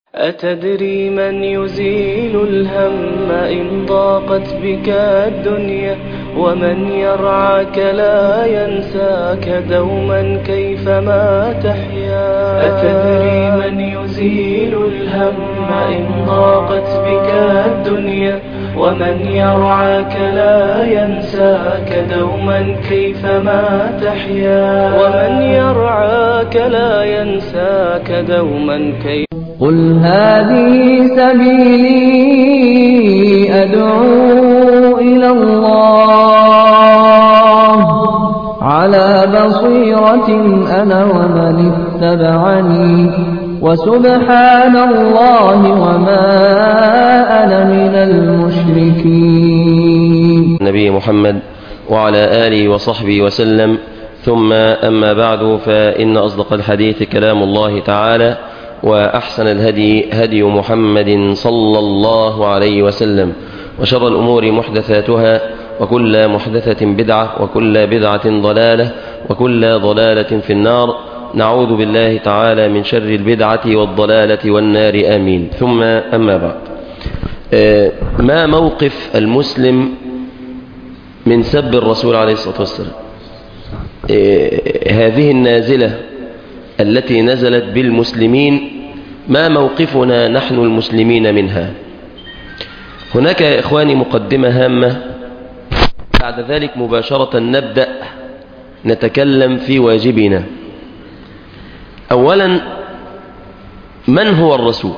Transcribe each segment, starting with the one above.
أتدري من يزيل الهم إن ضاقت بك الدنيا ومن يرعاك لا ينساك دوما كيفما تحيا أتدري من يزيل الهم إن ضاقت بك الدنيا ومن يرعاك لا ينساك دوما كيفما تحيا ومن يرعاك لا ينساك دوما كيف قل هذه سبيلي أدعو إلى الله على بصيرة أنا ومن اتبعني وسبحان الله وما أنا من المشركين نبي محمد وعلى آله وصحبه وسلم ثم أما بعد فإن أصدق الحديث كلام الله تعالى وأحسن الهدي هدي محمد صلى الله عليه وسلم وشر الأمور محدثاتها وكل محدثة بدعة وكل بدعة ضلالة وكل ضلالة في النار نعوذ بالله تعالى من شر البدعة والضلالة والنار آمين ثم أما بعد ما موقف المسلم من سب الرسول عليه الصلاة والسلام هذه النازلة التي نزلت بالمسلمين ما موقفنا نحن المسلمين منها هناك يا إخواني مقدمة هامة بعد ذلك مباشرة نبدأ نتكلم في واجبنا أولا من هو الرسول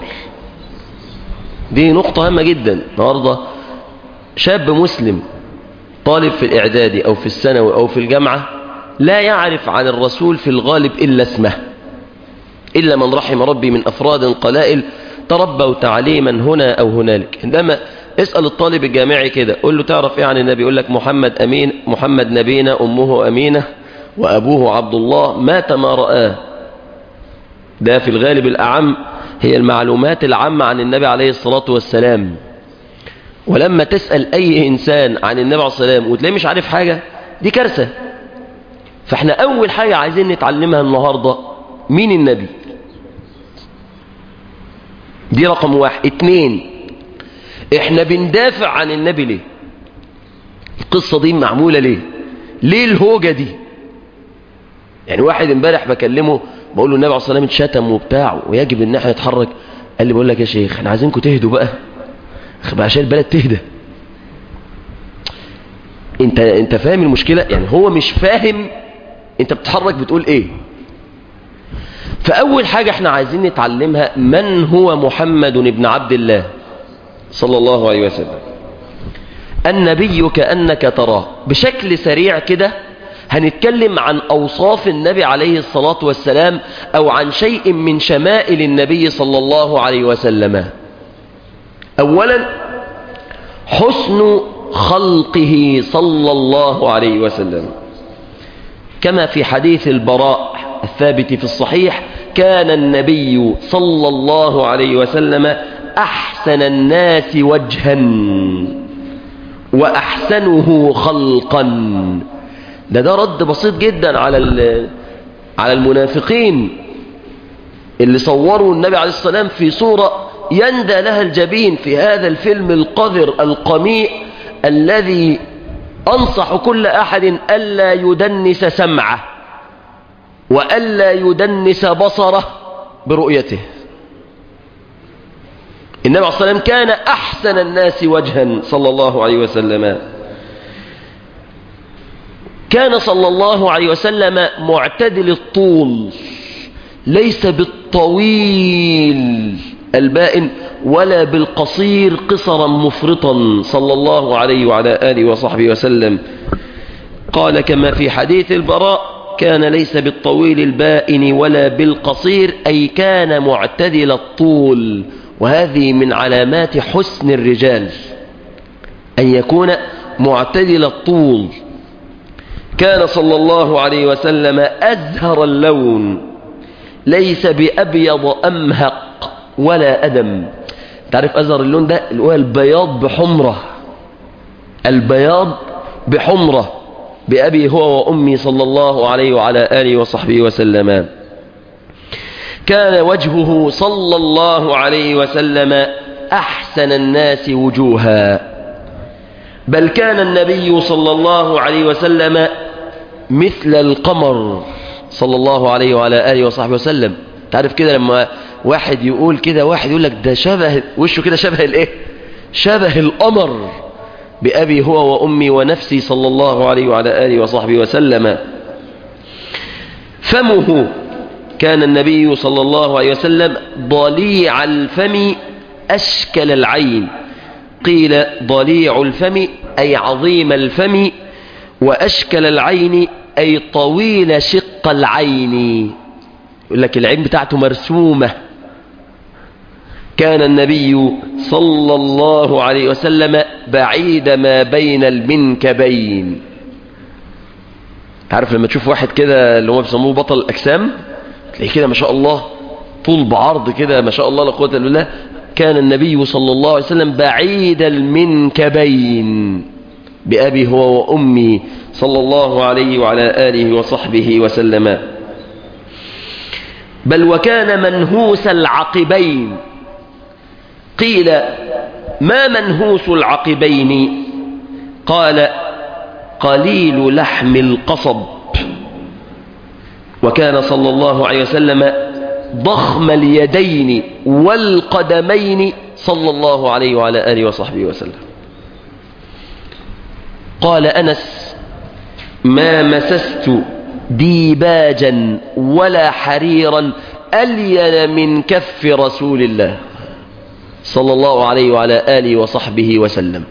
دي نقطة هامة جدا النهاردة شاب مسلم طالب في الإعدادي أو في الثانوي أو في الجامعة لا يعرف عن الرسول في الغالب إلا اسمه إلا من رحم ربي من أفراد قلائل تربوا تعليما هنا أو هنالك عندما اسأل الطالب الجامعي كده قول له تعرف ايه عن النبي يقول لك محمد أمين محمد نبينا أمه أمينة وأبوه عبد الله مات ما رآه ده في الغالب الأعم هي المعلومات العامة عن النبي عليه الصلاة والسلام ولما تسأل أي إنسان عن النبي عليه الصلاة والسلام وتلاقيه مش عارف حاجة دي كارثة فاحنا أول حاجة عايزين نتعلمها النهاردة مين النبي دي رقم واحد اتنين احنا بندافع عن النبي ليه القصة دي معمولة ليه ليه الهوجة دي يعني واحد امبارح بكلمه بقول له النبي عليه الصلاة والسلام اتشتم وبتاع ويجب ان احنا نتحرك قال لي بقول لك يا شيخ احنا عايزينكم تهدوا بقى عشان البلد تهدى انت انت فاهم المشكلة يعني هو مش فاهم انت بتتحرك بتقول ايه فأول حاجة احنا عايزين نتعلمها من هو محمد بن عبد الله صلى الله عليه وسلم النبي كأنك تراه بشكل سريع كده هنتكلم عن أوصاف النبي عليه الصلاة والسلام أو عن شيء من شمائل النبي صلى الله عليه وسلم أولا حسن خلقه صلى الله عليه وسلم كما في حديث البراء الثابت في الصحيح كان النبي صلى الله عليه وسلم أحسن الناس وجها وأحسنه خلقا ده ده رد بسيط جدا على على المنافقين اللي صوروا النبي عليه الصلاة والسلام في صورة يندى لها الجبين في هذا الفيلم القذر القميء الذي أنصح كل أحد ألا يدنس سمعه وألا يدنس بصره برؤيته النبي عليه الصلاة والسلام كان أحسن الناس وجها صلى الله عليه وسلم كان صلى الله عليه وسلم معتدل الطول ليس بالطويل البائن ولا بالقصير قصرا مفرطا صلى الله عليه وعلى آله وصحبه وسلم قال كما في حديث البراء كان ليس بالطويل البائن ولا بالقصير أي كان معتدل الطول وهذه من علامات حسن الرجال أن يكون معتدل الطول كان صلى الله عليه وسلم أزهر اللون ليس بأبيض أمهق ولا أدم تعرف أزهر اللون ده اللي هو البياض بحمرة البياض بحمرة بأبي هو وأمي صلى الله عليه وعلى آله وصحبه وسلم كان وجهه صلى الله عليه وسلم أحسن الناس وجوها بل كان النبي صلى الله عليه وسلم مثل القمر صلى الله عليه وعلى آله وصحبه وسلم تعرف كده لما واحد يقول كده واحد يقول لك ده شبه وشه كده شبه الايه شبه القمر بأبي هو وأمي ونفسي صلى الله عليه وعلى آله وصحبه وسلم فمه كان النبي صلى الله عليه وسلم ضليع الفم أشكل العين قيل ضليع الفم أي عظيم الفم وأشكل العين أي طويل شق العين يقول لك العين بتاعته مرسومة كان النبي صلى الله عليه وسلم بعيد ما بين المنكبين عارف لما تشوف واحد كده اللي هم بيسموه بطل الأجسام تلاقيه كده ما شاء الله طول بعرض كده ما شاء الله لا قوه الا بالله كان النبي صلى الله عليه وسلم بعيد المنكبين بأبي هو وأمي صلى الله عليه وعلى آله وصحبه وسلم بل وكان منهوس العقبين قيل ما منهوس العقبين قال قليل لحم القصب وكان صلى الله عليه وسلم ضخم اليدين والقدمين صلى الله عليه وعلى آله وصحبه وسلم قال أنس ما مسست ديباجا ولا حريرا ألين من كف رسول الله صلى الله عليه وعلى آله وصحبه وسلم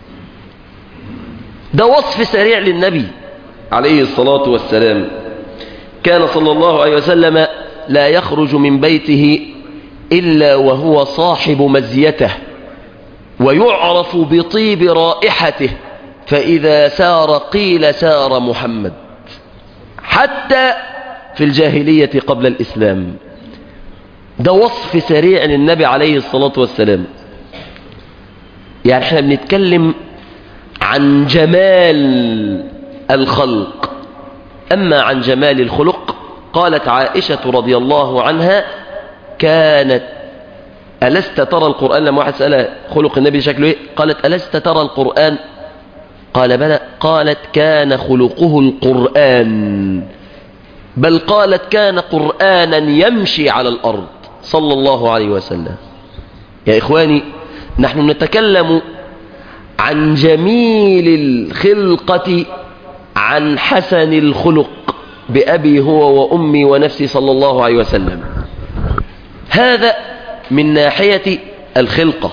ده وصف سريع للنبي عليه الصلاة والسلام كان صلى الله عليه وسلم لا يخرج من بيته إلا وهو صاحب مزيته ويعرف بطيب رائحته فإذا سار قيل سار محمد حتى في الجاهلية قبل الإسلام ده وصف سريع للنبي عليه الصلاة والسلام يعني احنا بنتكلم عن جمال الخلق أما عن جمال الخلق قالت عائشة رضي الله عنها كانت ألست ترى القرآن لما واحد سأل خلق النبي شكله إيه قالت ألست ترى القرآن قال بلى قالت كان خلقه القرآن بل قالت كان قرآنا يمشي على الأرض صلى الله عليه وسلم يا إخواني نحن نتكلم عن جميل الخلقة عن حسن الخلق بأبي هو وأمي ونفسي صلى الله عليه وسلم هذا من ناحية الخلقة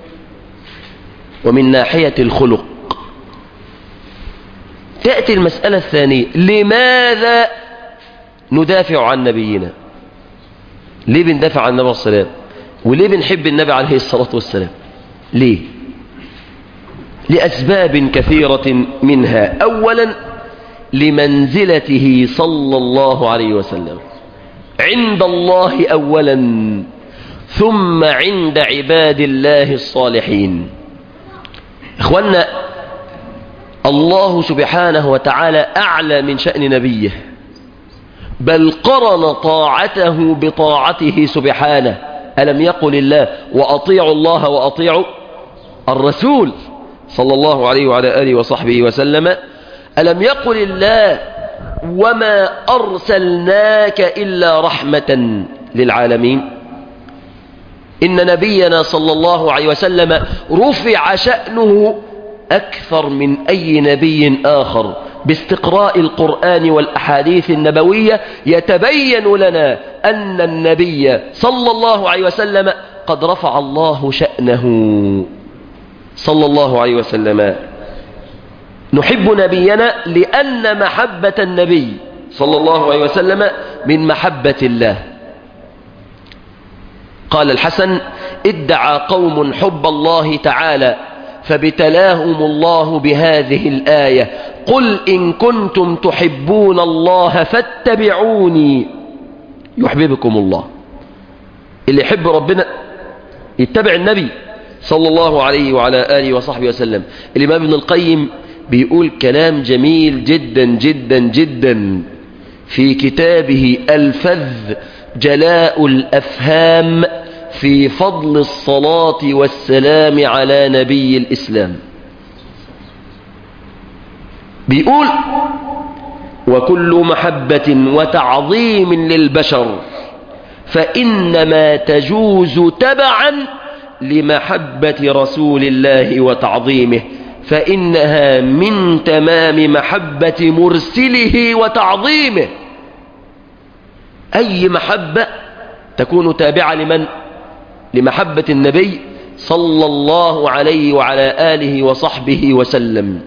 ومن ناحية الخلق تأتي المسألة الثانية لماذا ندافع عن نبينا ليه بندافع عن النبي صلى الله عليه وسلم وليه بنحب النبي عليه الصلاة والسلام ليه لأسباب كثيرة منها أولا لمنزلته صلى الله عليه وسلم عند الله أولا ثم عند عباد الله الصالحين إخوانا الله سبحانه وتعالى أعلى من شأن نبيه بل قرن طاعته بطاعته سبحانه ألم يقل الله وأطيعوا الله وأطيعوا الرسول صلى الله عليه وعلى آله وصحبه وسلم ألم يقل الله وما أرسلناك إلا رحمة للعالمين إن نبينا صلى الله عليه وسلم رفع شأنه أكثر من أي نبي آخر باستقراء القرآن والأحاديث النبوية يتبين لنا أن النبي صلى الله عليه وسلم قد رفع الله شأنه صلى الله عليه وسلم نحب نبينا لأن محبة النبي صلى الله عليه وسلم من محبة الله قال الحسن ادعى قوم حب الله تعالى فابتلاهم الله بهذه الآية قل إن كنتم تحبون الله فاتبعوني يحببكم الله اللي يحب ربنا يتبع النبي صلى الله عليه وعلى آله وصحبه وسلم الإمام ابن القيم بيقول كلام جميل جدا جدا جدا في كتابه الفذ جلاء الأفهام في فضل الصلاة والسلام على نبي الإسلام بيقول وكل محبة وتعظيم للبشر فإنما تجوز تبعا لمحبة رسول الله وتعظيمه فإنها من تمام محبة مرسله وتعظيمه أي محبة تكون تابعة لمن؟ لمحبة النبي صلى الله عليه وعلى آله وصحبه وسلم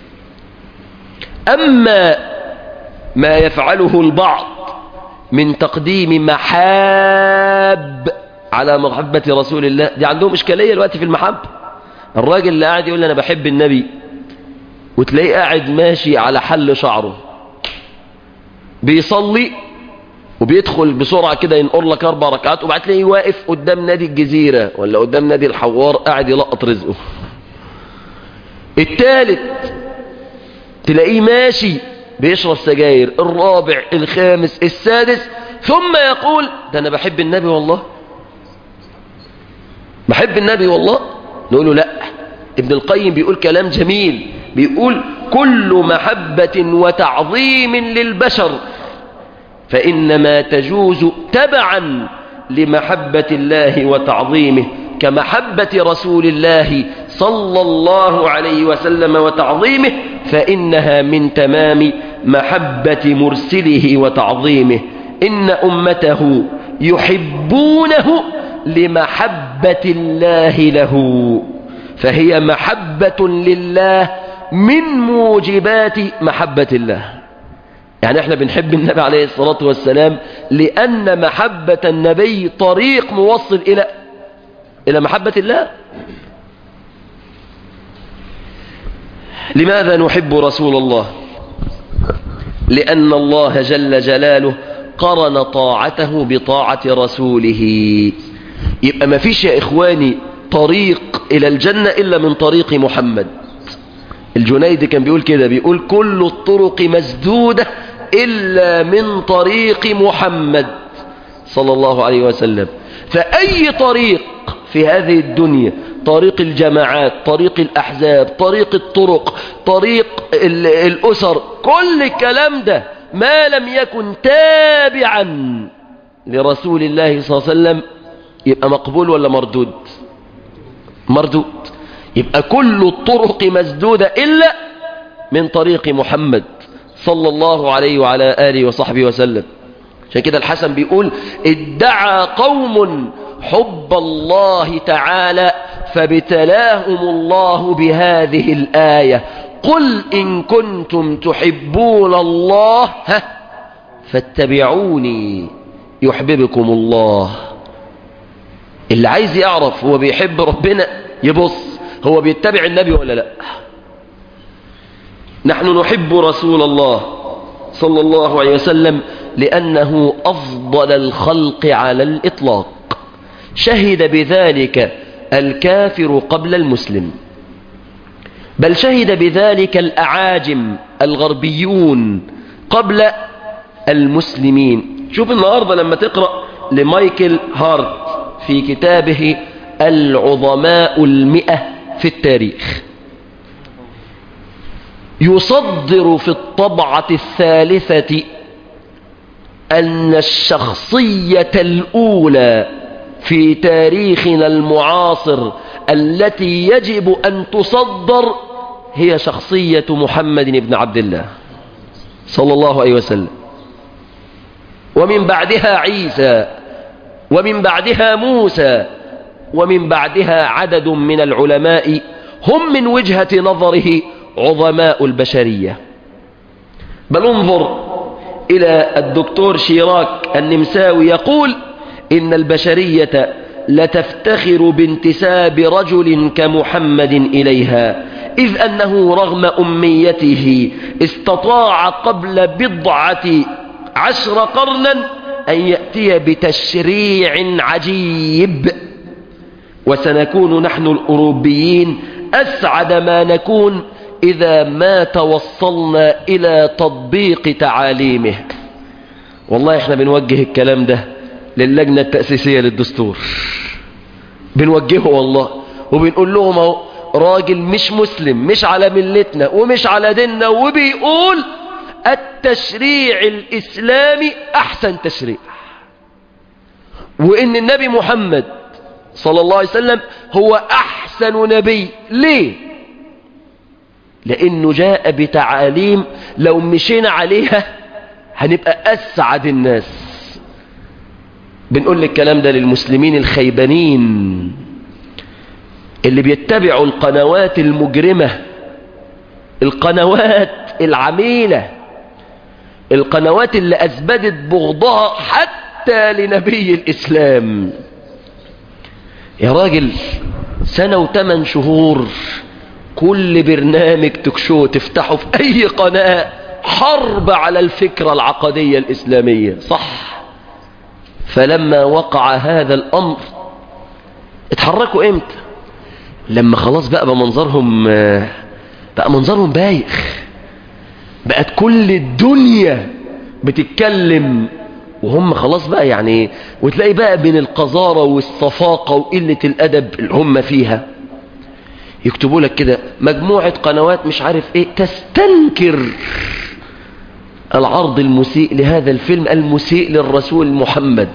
أما ما يفعله البعض من تقديم محاب على محبة رسول الله دي عندهم إشكالية الوقت في المحبة الراجل اللي قاعد يقول أنا بحب النبي وتلاقيه قاعد ماشي على حل شعره بيصلي وبيدخل بسرعة كده ينقر لك أربع ركعات وبعد تلاقيه واقف قدام نادي الجزيرة ولا قدام نادي الحوار قاعد يلقط رزقه التالت تلاقيه ماشي بيشرب سجاير الرابع الخامس السادس ثم يقول ده أنا بحب النبي والله بحب النبي والله نقول له لا ابن القيم بيقول كلام جميل بيقول كل محبة وتعظيم للبشر فإنما تجوز تبعا لمحبة الله وتعظيمه كمحبة رسول الله صلى الله عليه وسلم وتعظيمه فإنها من تمام محبة مرسله وتعظيمه إن أمته يحبونه لمحبة الله له فهي محبة لله من موجبات محبة الله يعني احنا بنحب النبي عليه الصلاة والسلام لأن محبة النبي طريق موصل إلى إلى محبة الله لماذا نحب رسول الله لأن الله جل جلاله قرن طاعته بطاعة رسوله يبقى ما فيش يا إخواني طريق إلى الجنة إلا من طريق محمد الجنيد كان بيقول كده بيقول كل الطرق مسدودة إلا من طريق محمد صلى الله عليه وسلم فأي طريق في هذه الدنيا طريق الجماعات طريق الأحزاب طريق الطرق طريق الأسر كل الكلام ده ما لم يكن تابعا لرسول الله صلى الله عليه وسلم يبقى مقبول ولا مردود مردود يبقى كل الطرق مسدودة إلا من طريق محمد صلى الله عليه وعلى آله وصحبه وسلم عشان كده الحسن بيقول ادعى قوم حب الله تعالى فابتلاهم الله بهذه الآية قل إن كنتم تحبون الله ها فاتبعوني يحببكم الله اللي عايز يعرف هو بيحب ربنا يبص هو بيتبع النبي ولا لا نحن نحب رسول الله صلى الله عليه وسلم لأنه أفضل الخلق على الإطلاق شهد بذلك الكافر قبل المسلم بل شهد بذلك الأعاجم الغربيون قبل المسلمين شوف النهاردة لما تقرأ لمايكل هارت في كتابه العظماء المئة في التاريخ يصدر في الطبعة الثالثة أن الشخصية الأولى في تاريخنا المعاصر التي يجب أن تصدر هي شخصية محمد بن عبد الله صلى الله عليه وسلم ومن بعدها عيسى ومن بعدها موسى ومن بعدها عدد من العلماء هم من وجهة نظره عظماء البشرية بل انظر إلى الدكتور شيراك النمساوي يقول إن البشرية لتفتخر بانتساب رجل كمحمد إليها إذ أنه رغم أميته استطاع قبل بضعة عشر قرنا أن يأتي بتشريع عجيب وسنكون نحن الأوروبيين أسعد ما نكون إذا ما توصلنا إلى تطبيق تعاليمه والله إحنا بنوجه الكلام ده للجنة التأسيسية للدستور بنوجهه والله وبنقول لهم اهو راجل مش مسلم مش على ملتنا ومش على ديننا وبيقول التشريع الإسلامي أحسن تشريع وإن النبي محمد صلى الله عليه وسلم هو أحسن نبي ليه لأنه جاء بتعاليم لو مشينا عليها هنبقى أسعد الناس بنقول الكلام ده للمسلمين الخيبانين اللي بيتبعوا القنوات المجرمة القنوات العميلة القنوات اللي أثبتت بغضها حتى لنبي الإسلام يا راجل سنة وثمان شهور كل برنامج تكشو تفتحه في أي قناة حرب على الفكرة العقدية الإسلامية صح فلما وقع هذا الأمر اتحركوا امتى لما خلاص بقى بمنظرهم بقى منظرهم بايخ بقت كل الدنيا بتتكلم وهم خلاص بقى يعني وتلاقي بقى بين القذارة والصفاقة وقلة الأدب اللي هم فيها يكتبوا لك كده مجموعة قنوات مش عارف ايه تستنكر العرض المسيء لهذا الفيلم المسيء للرسول محمد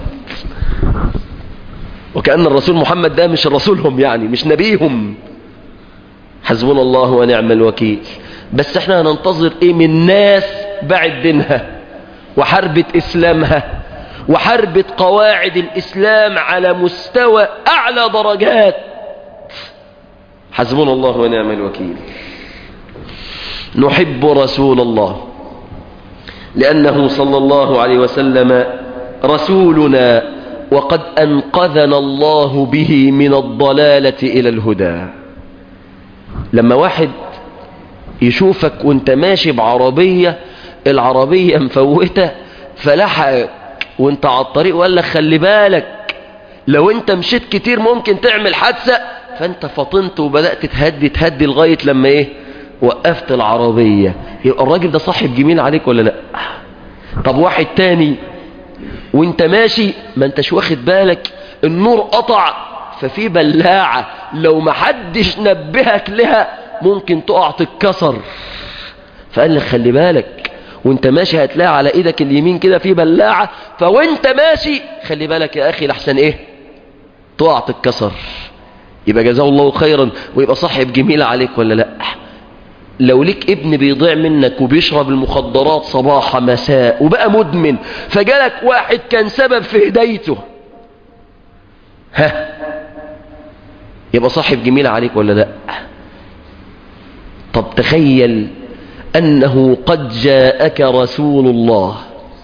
وكأن الرسول محمد ده مش رسولهم يعني مش نبيهم حسبنا الله ونعم الوكيل بس احنا هننتظر ايه من ناس بعد دينها وحربة اسلامها وحربة قواعد الاسلام على مستوى اعلى درجات حسبنا الله ونعم الوكيل نحب رسول الله لأنه صلى الله عليه وسلم رسولنا وقد أنقذنا الله به من الضلالة إلى الهدى لما واحد يشوفك وانت ماشي بعربية العربية مفوتة فلحقك وانت على الطريق وقال لك خلي بالك لو انت مشيت كتير ممكن تعمل حادثة فانت فطنت وبدأت تهدي تهدي لغاية لما ايه وقفت العربية يبقى الراجل ده صاحب جميل عليك ولا لا طب واحد تاني وانت ماشي ما انتش واخد بالك النور قطع ففي بلاعة لو ما حدش نبهك لها ممكن تقع تتكسر فقال لك خلي بالك وانت ماشي هتلاقي على ايدك اليمين كده في بلاعة فوانت ماشي خلي بالك يا اخي لحسن ايه تقع تتكسر يبقى جزاه الله خيرا ويبقى صاحب جميل عليك ولا لا لو ليك ابن بيضيع منك وبيشرب المخدرات صباح مساء وبقى مدمن فجالك واحد كان سبب في هدايته ها يبقى صاحب جميل عليك ولا لا طب تخيل أنه قد جاءك رسول الله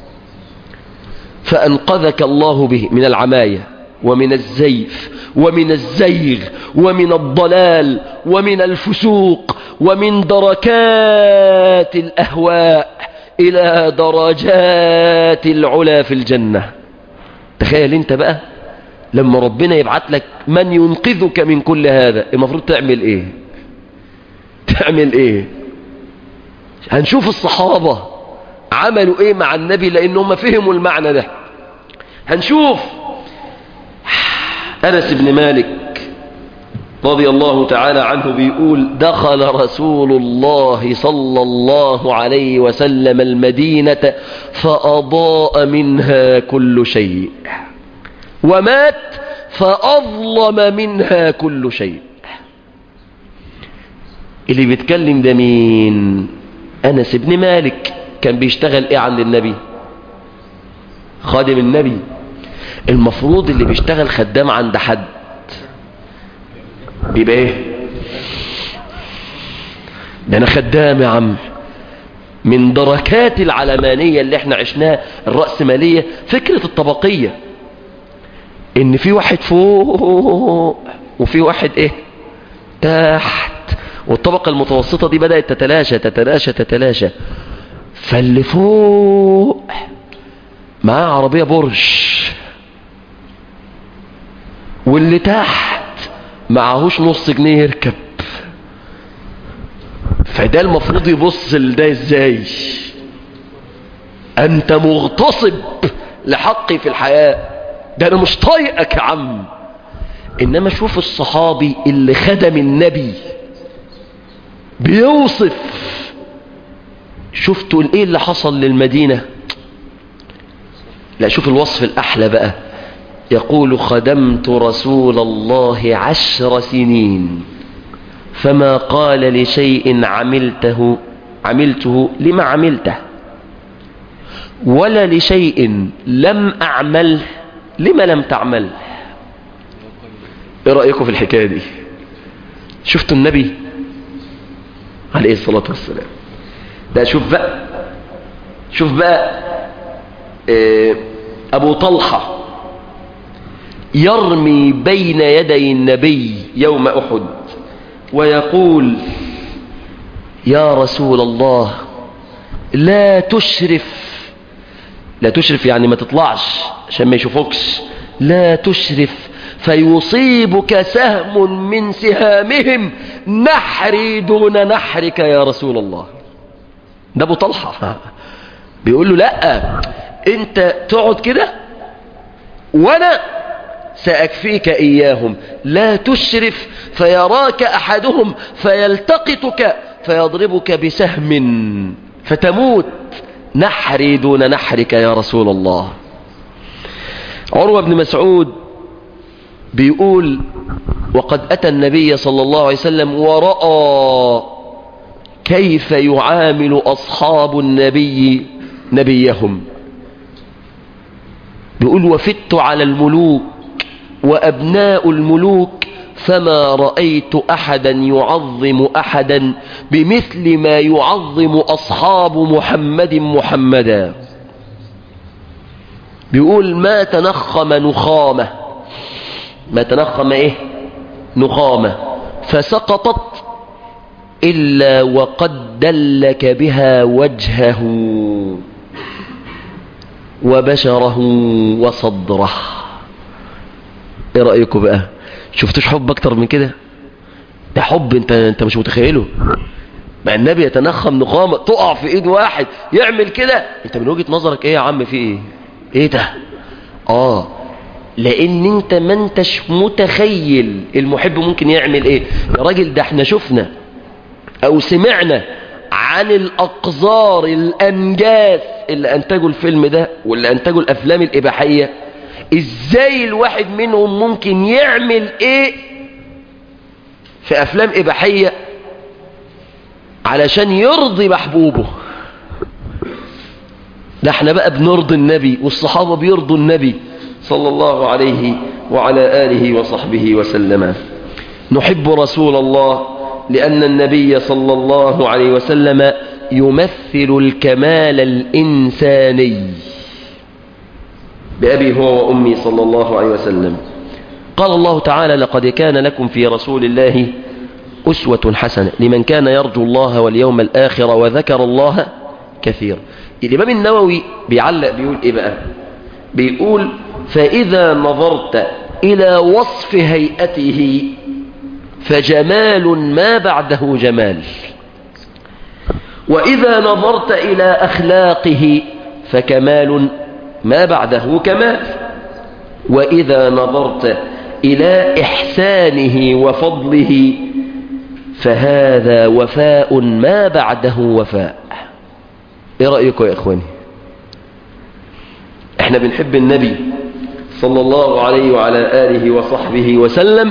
فأنقذك الله به من العماية ومن الزيف ومن الزيغ ومن الضلال ومن الفسوق ومن دركات الأهواء إلى درجات العلا في الجنة تخيل انت بقى لما ربنا يبعت لك من ينقذك من كل هذا المفروض تعمل ايه تعمل ايه هنشوف الصحابة عملوا ايه مع النبي لانهم فهموا المعنى ده هنشوف أنس بن مالك رضي الله تعالى عنه بيقول دخل رسول الله صلى الله عليه وسلم المدينة فأضاء منها كل شيء ومات فأظلم منها كل شيء اللي بيتكلم ده مين أنس بن مالك كان بيشتغل ايه عند النبي خادم النبي المفروض اللي بيشتغل خدام عند حد بيبقى ايه ده انا خدام يا عم من دركات العلمانية اللي احنا عشناها الرأسمالية فكرة الطبقية ان في واحد فوق وفي واحد ايه تحت والطبقة المتوسطة دي بدأت تتلاشى تتلاشى تتلاشى فاللي فوق معاه عربية برج واللي تحت معهوش نص جنيه يركب فده المفروض يبص لده ازاي انت مغتصب لحقي في الحياة ده انا مش طايقك يا عم انما شوف الصحابي اللي خدم النبي بيوصف شفتوا ايه اللي حصل للمدينة لا شوف الوصف الاحلى بقى يقول خدمت رسول الله عشر سنين فما قال لشيء عملته عملته لما عملته ولا لشيء لم أعمل لما لم تعمل ايه رأيكم في الحكاية دي شفتوا النبي عليه الصلاة والسلام ده شوف بقى شوف بقى اه أبو طلحة يرمي بين يدي النبي يوم أحد ويقول يا رسول الله لا تشرف لا تشرف يعني ما تطلعش عشان ما يشوفوكش لا تشرف فيصيبك سهم من سهامهم نحري دون نحرك يا رسول الله ده ابو طلحه بيقول له لا انت تقعد كده وانا سأكفيك إياهم لا تشرف فيراك أحدهم فيلتقطك فيضربك بسهم فتموت نحري دون نحرك يا رسول الله عروة بن مسعود بيقول وقد أتى النبي صلى الله عليه وسلم ورأى كيف يعامل أصحاب النبي نبيهم بيقول وفدت على الملوك وأبناء الملوك فما رأيت أحدا يعظم أحدا بمثل ما يعظم أصحاب محمد محمدا بيقول ما تنخم نخامة ما تنخم ايه نخامة فسقطت إلا وقد دلك بها وجهه وبشره وصدره ايه رأيكم بقى شفتوش حب اكتر من كده ده حب انت انت مش متخيله مع النبي يتنخم نخامة تقع في ايد واحد يعمل كده انت من وجهة نظرك ايه يا عم في ايه ايه ده اه لان انت ما انتش متخيل المحب ممكن يعمل ايه يا راجل ده احنا شفنا او سمعنا عن الاقذار الانجاز اللي انتجوا الفيلم ده واللي انتجوا الافلام الاباحيه ازاي الواحد منهم ممكن يعمل ايه في افلام اباحيه علشان يرضي محبوبه ده احنا بقى بنرضي النبي والصحابه بيرضوا النبي صلى الله عليه وعلى اله وصحبه وسلم نحب رسول الله لان النبي صلى الله عليه وسلم يمثل الكمال الانساني بأبي هو وأمي صلى الله عليه وسلم قال الله تعالى لقد كان لكم في رسول الله أسوة حسنة لمن كان يرجو الله واليوم الآخر وذكر الله كثيرا الإمام النووي بيعلق بيقول إيه بقى بيقول فإذا نظرت إلى وصف هيئته فجمال ما بعده جمال وإذا نظرت إلى أخلاقه فكمال ما بعده كمال وإذا نظرت إلى إحسانه وفضله فهذا وفاء ما بعده وفاء ايه رأيكم يا اخواني احنا بنحب النبي صلى الله عليه وعلى آله وصحبه وسلم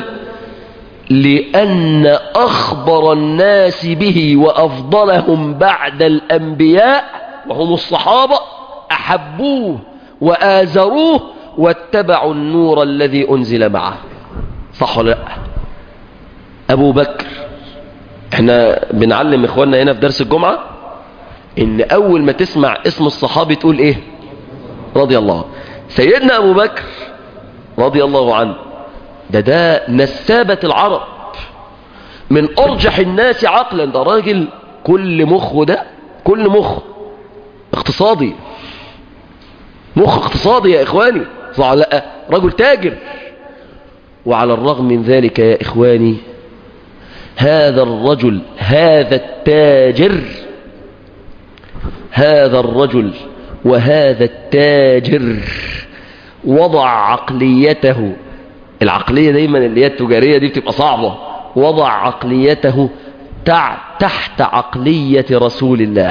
لأن أخبر الناس به وأفضلهم بعد الأنبياء وهم الصحابة أحبوه وآزروه واتبعوا النور الذي أنزل معه صح ولا لا أبو بكر احنا بنعلم إخواننا هنا في درس الجمعة إن أول ما تسمع اسم الصحابي تقول إيه رضي الله سيدنا أبو بكر رضي الله عنه ده ده نسابة العرب من أرجح الناس عقلا ده راجل كل مخه ده كل مخ اقتصادي مخ اقتصادي يا إخواني صح لا رجل تاجر وعلى الرغم من ذلك يا إخواني هذا الرجل هذا التاجر هذا الرجل وهذا التاجر وضع عقليته العقلية دايما اللي هي التجارية دي بتبقى صعبة وضع عقليته تع- تحت عقلية رسول الله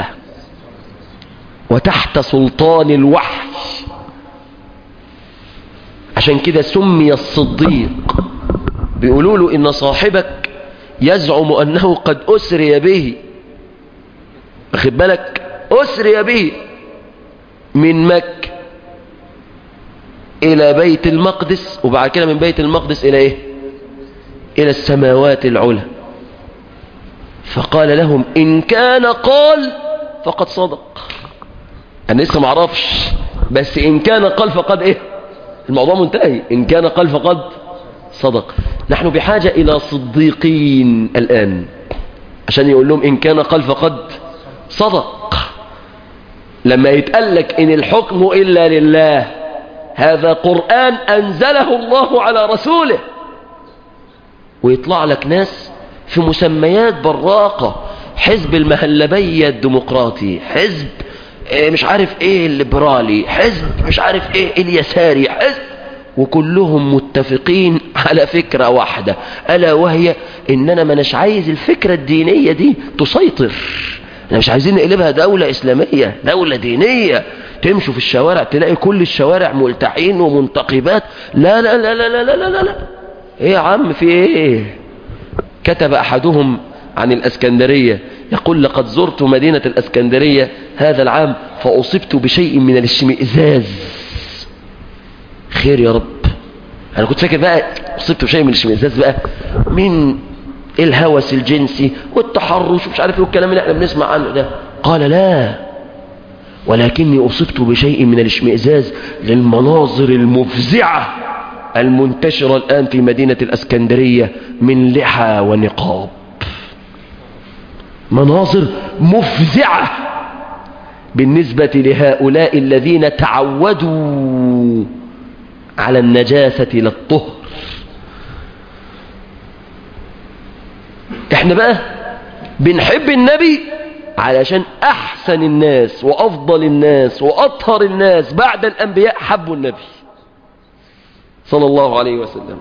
وتحت سلطان الوحي عشان كده سمي الصديق بيقولوا له إن صاحبك يزعم أنه قد أسري به واخد بالك أسري به من مكة إلى بيت المقدس وبعد كده من بيت المقدس إلى إيه إلى السماوات العلى فقال لهم إن كان قال فقد صدق أنا لسه معرفش بس إن كان قال فقد إيه الموضوع منتهي إن كان قال فقد صدق نحن بحاجة إلى صديقين الآن عشان يقول لهم إن كان قال فقد صدق لما يتقال لك إن الحكم إلا لله هذا قرآن أنزله الله على رسوله ويطلع لك ناس في مسميات براقة حزب المهلبية الديمقراطي حزب إيه مش عارف ايه الليبرالي حزب مش عارف ايه اليساري حزب وكلهم متفقين على فكرة واحدة ألا وهي إننا ما نش عايز الفكرة الدينية دي تسيطر احنا مش عايزين نقلبها دولة إسلامية دولة دينية تمشوا في الشوارع تلاقي كل الشوارع ملتحين ومنتقبات لا لا لا لا لا لا لا, لا, لا. ايه يا عم في ايه كتب أحدهم عن الأسكندرية يقول لقد زرت مدينة الأسكندرية هذا العام فأصبت بشيء من الاشمئزاز خير يا رب أنا كنت فاكر بقى أصبت بشيء من الاشمئزاز بقى من الهوس الجنسي والتحرش ومش عارف ايه الكلام اللي احنا بنسمع عنه ده قال لا ولكني أصبت بشيء من الاشمئزاز للمناظر المفزعة المنتشرة الآن في مدينة الأسكندرية من لحى ونقاب مناظر مفزعة بالنسبة لهؤلاء الذين تعودوا على النجاسة للطهر احنا بقى بنحب النبي علشان احسن الناس وافضل الناس واطهر الناس بعد الانبياء حبوا النبي صلى الله عليه وسلم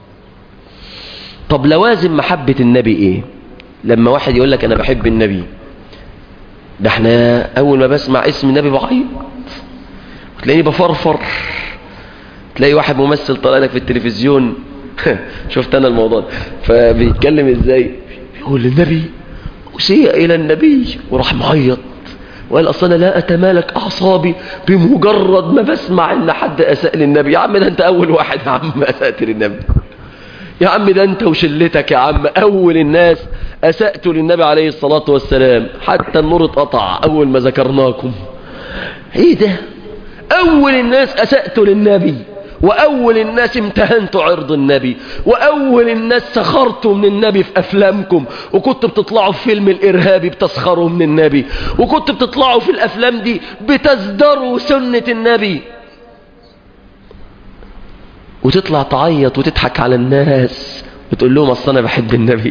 طب لوازم محبة النبي ايه لما واحد يقول لك انا بحب النبي ده احنا اول ما بسمع اسم النبي بعيط وتلاقيني بفرفر تلاقي واحد ممثل طالع لك في التلفزيون شفت انا الموضوع ده فبيتكلم ازاي يقول للنبي أسيء إلى النبي وراح معيط وقال أصلا لا أتمالك أعصابي بمجرد ما بسمع إن حد أساء للنبي يا عم ده أنت أول واحد يا عم أسأت للنبي يا عم ده أنت وشلتك يا عم أول الناس أسأت للنبي عليه الصلاة والسلام حتى النور اتقطع أول ما ذكرناكم إيه ده أول الناس أسأت للنبي وأول الناس امتهنت عرض النبي وأول الناس سخرتوا من النبي في أفلامكم وكنت بتطلعوا في فيلم الإرهابي بتسخروا من النبي وكنت بتطلعوا في الأفلام دي بتزدروا سنة النبي وتطلع تعيط وتضحك على الناس وتقول لهم أصل أنا بحب النبي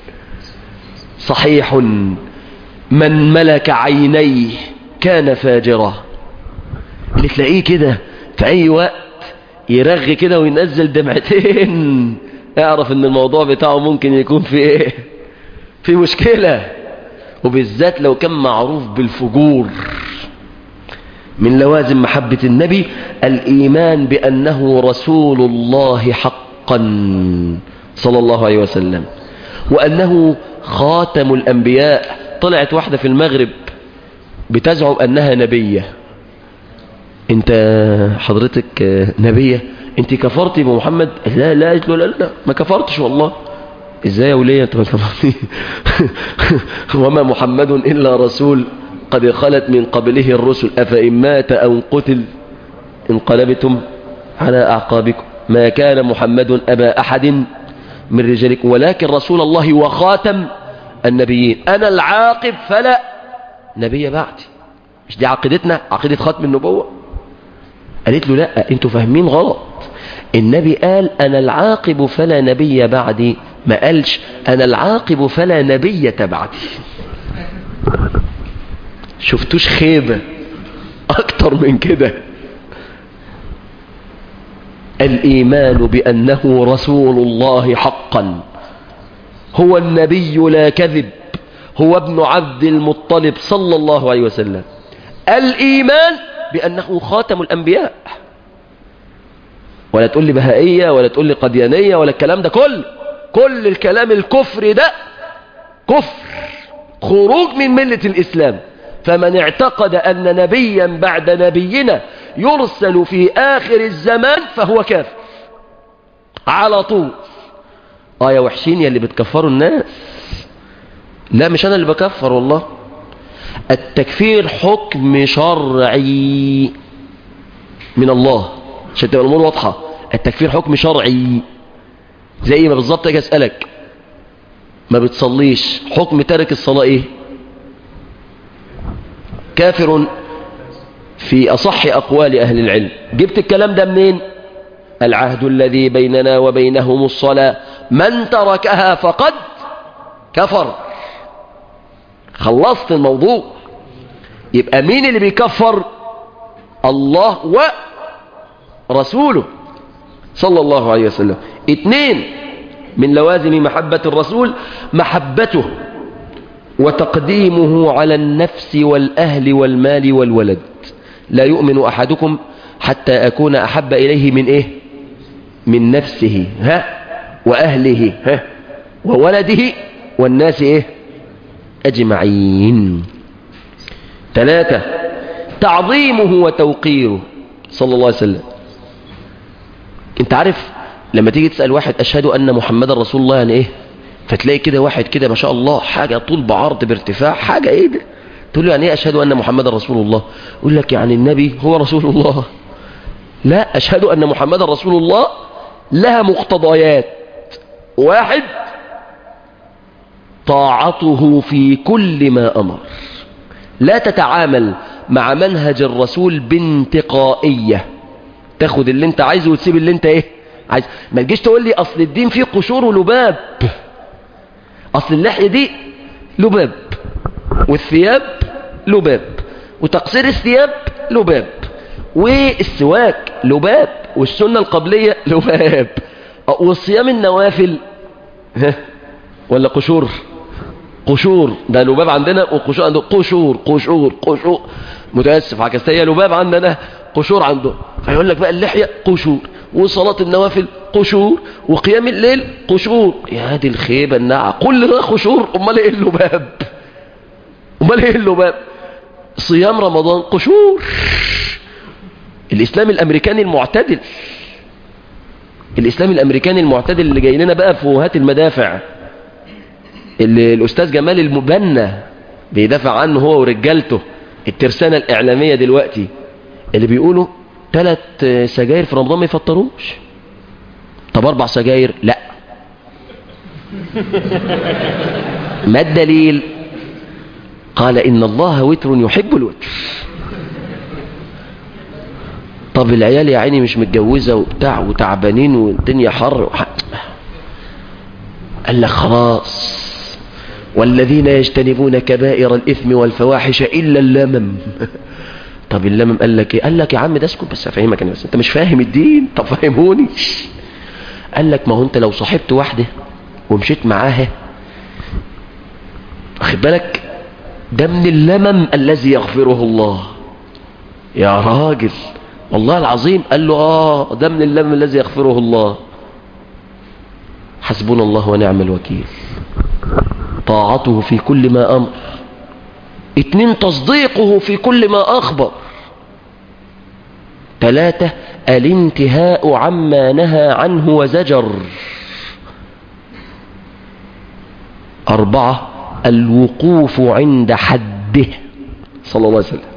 صحيح من ملك عينيه كان فاجرا اللي تلاقيه كده في أي وقت يرغي كده وينزل دمعتين اعرف ان الموضوع بتاعه ممكن يكون في ايه في مشكلة وبالذات لو كان معروف بالفجور من لوازم محبة النبي الإيمان بأنه رسول الله حقا صلى الله عليه وسلم وأنه خاتم الأنبياء طلعت واحدة في المغرب بتزعم أنها نبية انت حضرتك نبية انت كفرتي بمحمد لا لا قلت له لا لا ما كفرتش والله ازاي يا وليه انت ما كفرتي وما محمد الا رسول قد خلت من قبله الرسل افان مات او قتل انقلبتم على اعقابكم ما كان محمد ابا احد من رجالكم ولكن رسول الله وخاتم النبيين انا العاقب فلا نبي بعدي مش دي عقيدتنا عقيدة ختم النبوة قالت له لا انتوا فاهمين غلط النبي قال انا العاقب فلا نبي بعدي ما قالش انا العاقب فلا نبي بعدي شفتوش خيبة اكتر من كده الإيمان بأنه رسول الله حقا هو النبي لا كذب هو ابن عبد المطلب صلى الله عليه وسلم الإيمان بأنه خاتم الأنبياء ولا تقول لي بهائية ولا تقول لي قديانية ولا الكلام ده كل كل الكلام الكفر ده كفر خروج من ملة الإسلام فمن اعتقد أن نبيا بعد نبينا يرسل في آخر الزمان فهو كافر على طول آه يا وحشين يا اللي بتكفروا الناس لا مش أنا اللي بكفر والله التكفير حكم شرعي من الله عشان تبقى الأمور واضحة التكفير حكم شرعي زي ما بالظبط اجي اسالك ما بتصليش حكم ترك الصلاه ايه كافر في اصح اقوال اهل العلم جبت الكلام ده منين العهد الذي بيننا وبينهم الصلاه من تركها فقد كفر خلصت الموضوع يبقى مين اللي بيكفر الله ورسوله صلى الله عليه وسلم اثنين من لوازم محبة الرسول محبته وتقديمه على النفس والأهل والمال والولد لا يؤمن أحدكم حتى أكون أحب إليه من إيه من نفسه ها وأهله ها وولده والناس إيه أجمعين ثلاثة تعظيمه وتوقيره صلى الله عليه وسلم انت عارف لما تيجي تسأل واحد أشهد أن محمد رسول الله يعني إيه فتلاقي كده واحد كده ما شاء الله حاجة طول بعرض بارتفاع حاجة إيه ده تقول له يعني إيه أشهد أن محمد رسول الله يقول لك يعني النبي هو رسول الله لا أشهد أن محمد رسول الله لها مقتضيات واحد طاعته في كل ما أمر لا تتعامل مع منهج الرسول بانتقائية تاخد اللي انت عايزه وتسيب اللي انت ايه عايز ما تجيش تقول لي اصل الدين فيه قشور ولباب اصل اللحية دي لباب والثياب لباب وتقصير الثياب لباب والسواك لباب والسنة القبلية لباب والصيام النوافل ها ولا قشور قشور ده لباب عندنا وقشور عنده قشور قشور قشور متأسف عكستها هي لباب عندنا قشور عنده فيقول لك بقى اللحية قشور وصلاة النوافل قشور وقيام الليل قشور يا دي الخيبة الناعة كل ده قشور امال ايه اللباب امال ايه اللباب صيام رمضان قشور الاسلام الامريكاني المعتدل الاسلام الامريكاني المعتدل اللي جاي لنا بقى في وهات المدافع اللي الاستاذ جمال المبنى بيدافع عنه هو ورجالته الترسانة الاعلامية دلوقتي اللي بيقولوا ثلاث سجاير في رمضان ما يفطروش طب اربع سجاير لا ما الدليل قال ان الله وتر يحب الوتر طب العيال يا عيني مش متجوزة وبتاع وتعبانين والدنيا حر وح... قال لك خلاص والذين يجتنبون كبائر الإثم والفواحش إلا اللمم طب اللمم قال لك ايه قال لك يا عم ده اسكت بس افهمك انا بس انت مش فاهم الدين طب فهموني قال لك ما هو انت لو صاحبت واحده ومشيت معاها واخد بالك ده من اللمم الذي يغفره الله يا راجل والله العظيم قال له اه ده من اللمم الذي يغفره الله حسبنا الله ونعم الوكيل طاعته في كل ما امر اتنين تصديقه في كل ما أخبر ثلاثة الانتهاء عما نهى عنه وزجر أربعة الوقوف عند حده صلى الله عليه وسلم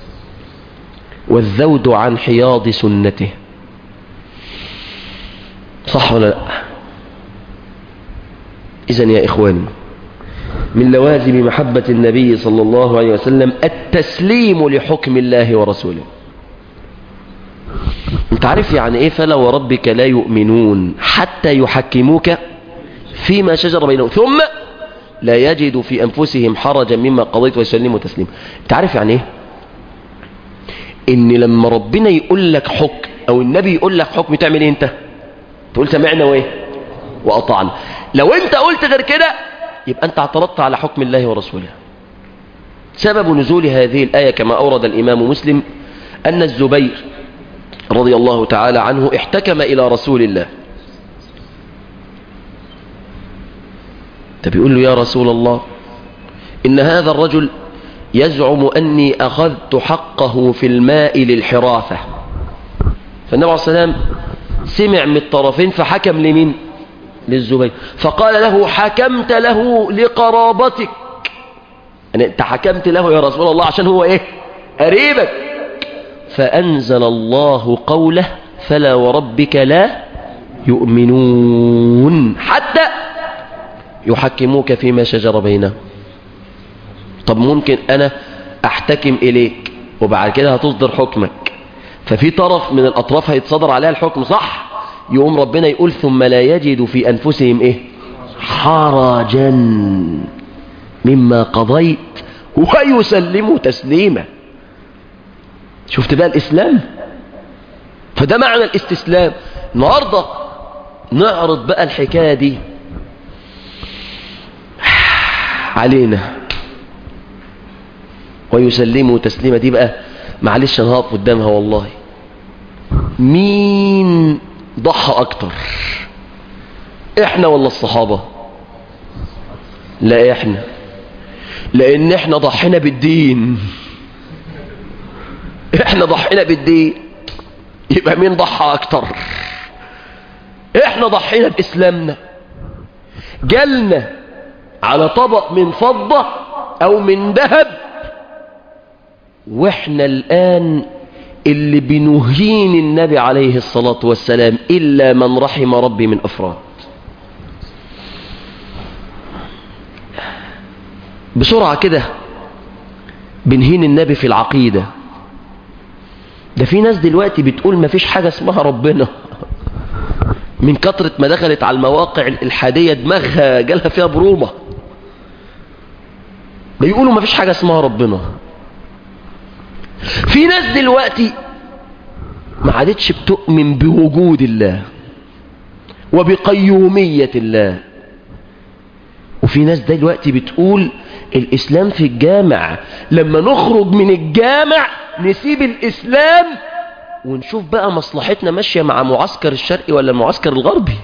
والذود عن حياض سنته صح ولا لا إذن يا إخواني من لوازم محبة النبي صلى الله عليه وسلم التسليم لحكم الله ورسوله انت عارف يعني ايه فلا وربك لا يؤمنون حتى يحكموك فيما شجر بينهم ثم لا يجدوا في أنفسهم حرجا مما قضيت ويسلموا تسليما انت عارف يعني ايه ان لما ربنا يقول لك حكم او النبي يقول لك حكم تعمل ايه انت تقول سمعنا وايه واطعنا لو انت قلت غير كده يبقى انت اعترضت على حكم الله ورسوله سبب نزول هذه الآية كما أورد الإمام مسلم أن الزبير رضي الله تعالى عنه احتكم إلى رسول الله بيقول له يا رسول الله إن هذا الرجل يزعم أني أخذت حقه في الماء للحراثة فالنبي عليه السلام سمع من الطرفين فحكم لمين للزبير فقال له حكمت له لقرابتك يعني انت حكمت له يا رسول الله عشان هو ايه قريبك فأنزل الله قوله فلا وربك لا يؤمنون حتى يحكموك فيما شجر بينهم طب ممكن أنا أحتكم إليك وبعد كده هتصدر حكمك ففي طرف من الأطراف هيتصدر عليها الحكم صح يقوم ربنا يقول ثم لا يجد في أنفسهم إيه حرجا مما قضيت ويسلموا تسليما شفت بقى الإسلام فده معنى الاستسلام النهاردة نعرض بقى الحكاية دي علينا ويسلموا تسليما دي بقى معلش انا هقف قدامها والله مين ضحى اكتر احنا ولا الصحابة لا احنا لان احنا ضحينا بالدين احنا ضحينا بالدين يبقى مين ضحى اكتر احنا ضحينا باسلامنا جالنا على طبق من فضة او من ذهب واحنا الان اللي بنهين النبي عليه الصلاة والسلام الا من رحم ربي من افراد بسرعة كده بنهين النبي في العقيدة ده في ناس دلوقتي بتقول ما فيش حاجة اسمها ربنا من كترة ما دخلت على المواقع الإلحادية دماغها جالها فيها برومة بيقولوا ما فيش حاجة اسمها ربنا في ناس دلوقتي ما عادتش بتؤمن بوجود الله وبقيومية الله وفي ناس دلوقتي بتقول الإسلام في الجامع لما نخرج من الجامع نسيب الإسلام ونشوف بقى مصلحتنا ماشية مع معسكر الشرقي ولا المعسكر الغربي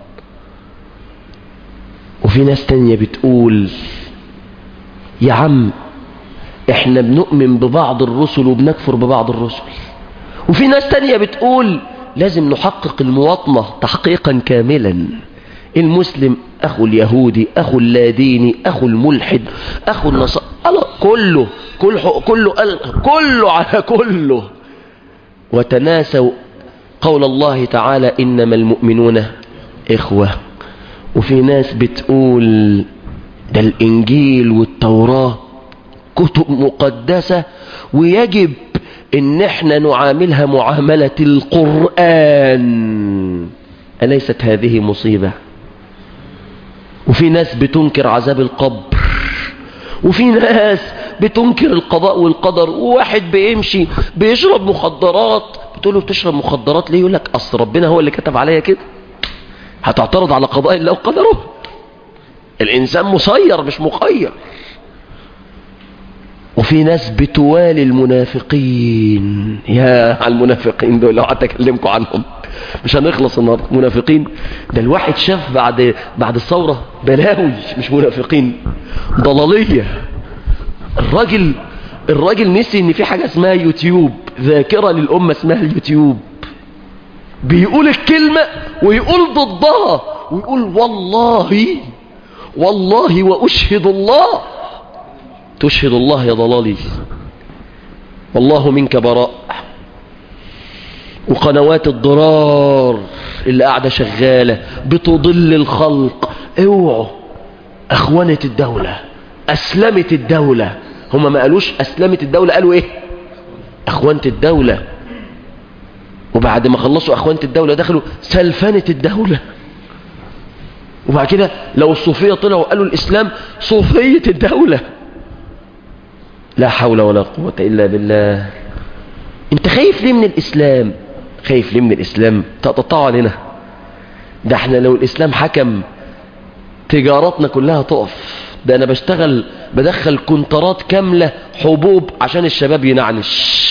وفي ناس تانية بتقول يا عم احنا بنؤمن ببعض الرسل وبنكفر ببعض الرسل وفي ناس تانية بتقول لازم نحقق المواطنة تحقيقا كاملا المسلم أخو اليهودي أخو اللاديني أخو الملحد أخو النصارى كله كله كله كله على كله وتناسوا قول الله تعالى إنما المؤمنون إخوة وفي ناس بتقول ده الإنجيل والتوراة كتب مقدسة ويجب إن احنا نعاملها معاملة القرآن أليست هذه مصيبة وفي ناس بتنكر عذاب القبر وفي ناس بتنكر القضاء والقدر وواحد بيمشي بيشرب مخدرات بتقول له بتشرب مخدرات ليه يقول لك اصل ربنا هو اللي كتب عليا كده هتعترض على قضاء الله وقدره الانسان مسير مش مخير وفي ناس بتوالي المنافقين يا على المنافقين دول لو قعدت اكلمكم عنهم مش هنخلص النهارده منافقين ده الواحد شاف بعد بعد الثوره بلاوي مش منافقين ضلاليه الراجل الراجل نسي ان في حاجه اسمها يوتيوب ذاكره للامه اسمها اليوتيوب بيقول الكلمه ويقول ضدها ويقول والله والله واشهد الله تشهد الله يا ضلالي والله منك براء وقنوات الضرار اللي قاعدة شغالة بتضل الخلق اوعوا اخوانة الدولة اسلمت الدولة هما ما قالوش اسلمت الدولة قالوا ايه اخوانة الدولة وبعد ما خلصوا اخوانة الدولة دخلوا سلفنة الدولة وبعد كده لو الصوفية طلعوا قالوا الاسلام صوفية الدولة لا حول ولا قوة الا بالله انت خايف ليه من الاسلام خايف ليه من الإسلام تقطعوا علينا ده احنا لو الإسلام حكم تجاراتنا كلها تقف ده أنا بشتغل بدخل كونترات كاملة حبوب عشان الشباب ينعنش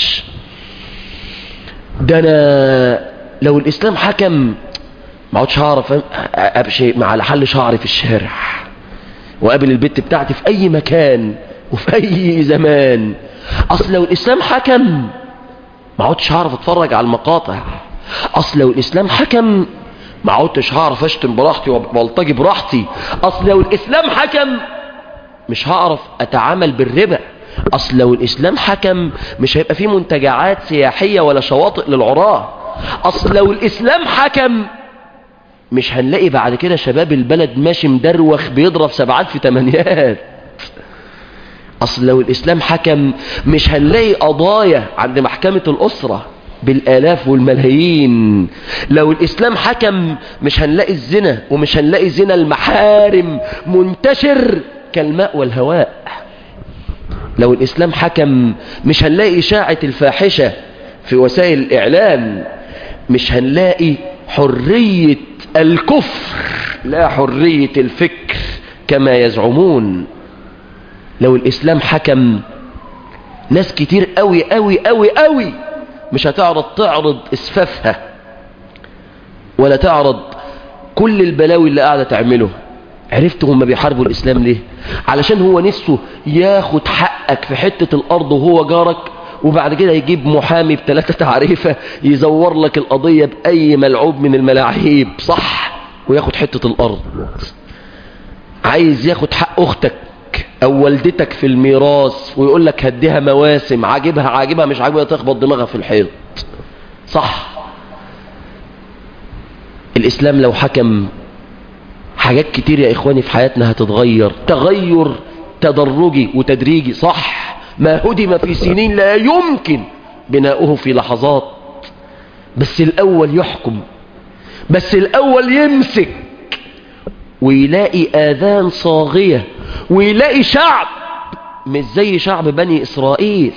ده أنا لو الإسلام حكم ما عودش هعرف أمشي مع لحل شعري في الشارع وقابل البت بتاعتي في أي مكان وفي أي زمان أصل لو الإسلام حكم ما عودش هعرف اتفرج على المقاطع اصل لو الاسلام حكم ما عودتش هعرف اشتم براحتي وبلطجي براحتي اصل لو الاسلام حكم مش هعرف اتعامل بالربا اصل لو الاسلام حكم مش هيبقى فيه منتجعات سياحية ولا شواطئ للعراة اصل لو الاسلام حكم مش هنلاقي بعد كده شباب البلد ماشي مدروخ بيضرب سبعات في تمانيات اصل لو الاسلام حكم مش هنلاقي قضايا عند محكمة الاسرة بالالاف والملايين لو الاسلام حكم مش هنلاقي الزنا ومش هنلاقي زنا المحارم منتشر كالماء والهواء لو الاسلام حكم مش هنلاقي اشاعة الفاحشة في وسائل الاعلام مش هنلاقي حرية الكفر لا حرية الفكر كما يزعمون لو الإسلام حكم ناس كتير قوي قوي قوي قوي مش هتعرض تعرض اسفافها ولا تعرض كل البلاوي اللي قاعدة تعمله عرفت هم بيحاربوا الإسلام ليه علشان هو نفسه ياخد حقك في حتة الأرض وهو جارك وبعد كده يجيب محامي بثلاثة تعريفة يزور لك القضية بأي ملعوب من الملاعيب صح وياخد حتة الأرض عايز ياخد حق أختك أو والدتك في الميراث ويقول لك هديها مواسم عاجبها عاجبها مش عاجبها تخبط دماغها في الحيط صح الإسلام لو حكم حاجات كتير يا إخواني في حياتنا هتتغير تغير تدرجي وتدريجي صح ما هدم في سنين لا يمكن بناؤه في لحظات بس الأول يحكم بس الأول يمسك ويلاقي آذان صاغية ويلاقي شعب مش زي شعب بني إسرائيل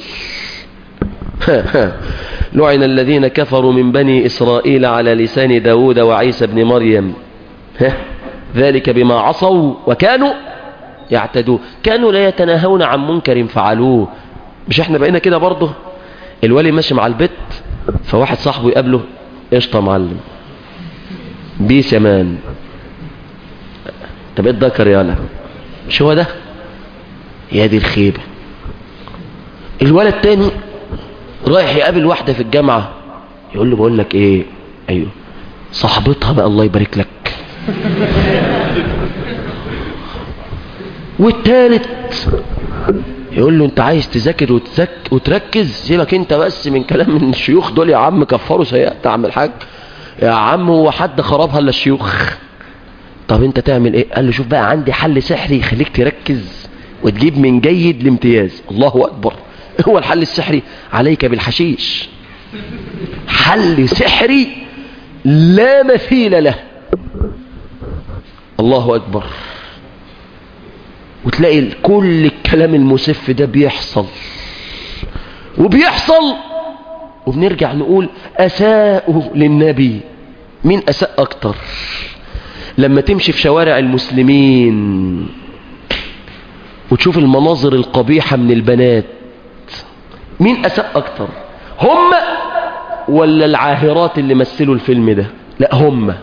لعن الذين كفروا من بني إسرائيل على لسان داود وعيسى بن مريم ذلك بما عصوا وكانوا يعتدوا كانوا لا يتناهون عن منكر فعلوه مش احنا بقينا كده برضه الولي ماشي مع البت فواحد صاحبه يقابله قشطه معلم بيس يا مان طب ايه الذكر يالا مش هو ده يا دي الخيبه الولد تاني رايح يقابل واحده في الجامعه يقول له بقول لك ايه ايوه صاحبتها بقى الله يبارك لك والتالت يقول له انت عايز تذاكر وتذك وتركز سيبك انت بس من كلام من الشيوخ دول يا عم كفروا سيئات عم الحاج يا عم هو حد خربها الا الشيوخ طب انت تعمل ايه قال له شوف بقى عندي حل سحري يخليك تركز وتجيب من جيد لامتياز الله اكبر هو الحل السحري عليك بالحشيش حل سحري لا مثيل له الله أكبر وتلاقي كل الكلام المسف ده بيحصل وبيحصل وبنرجع نقول أساءوا للنبي مين أساء أكتر لما تمشي في شوارع المسلمين وتشوف المناظر القبيحة من البنات مين أساء أكتر هم ولا العاهرات اللي مثلوا الفيلم ده لا هم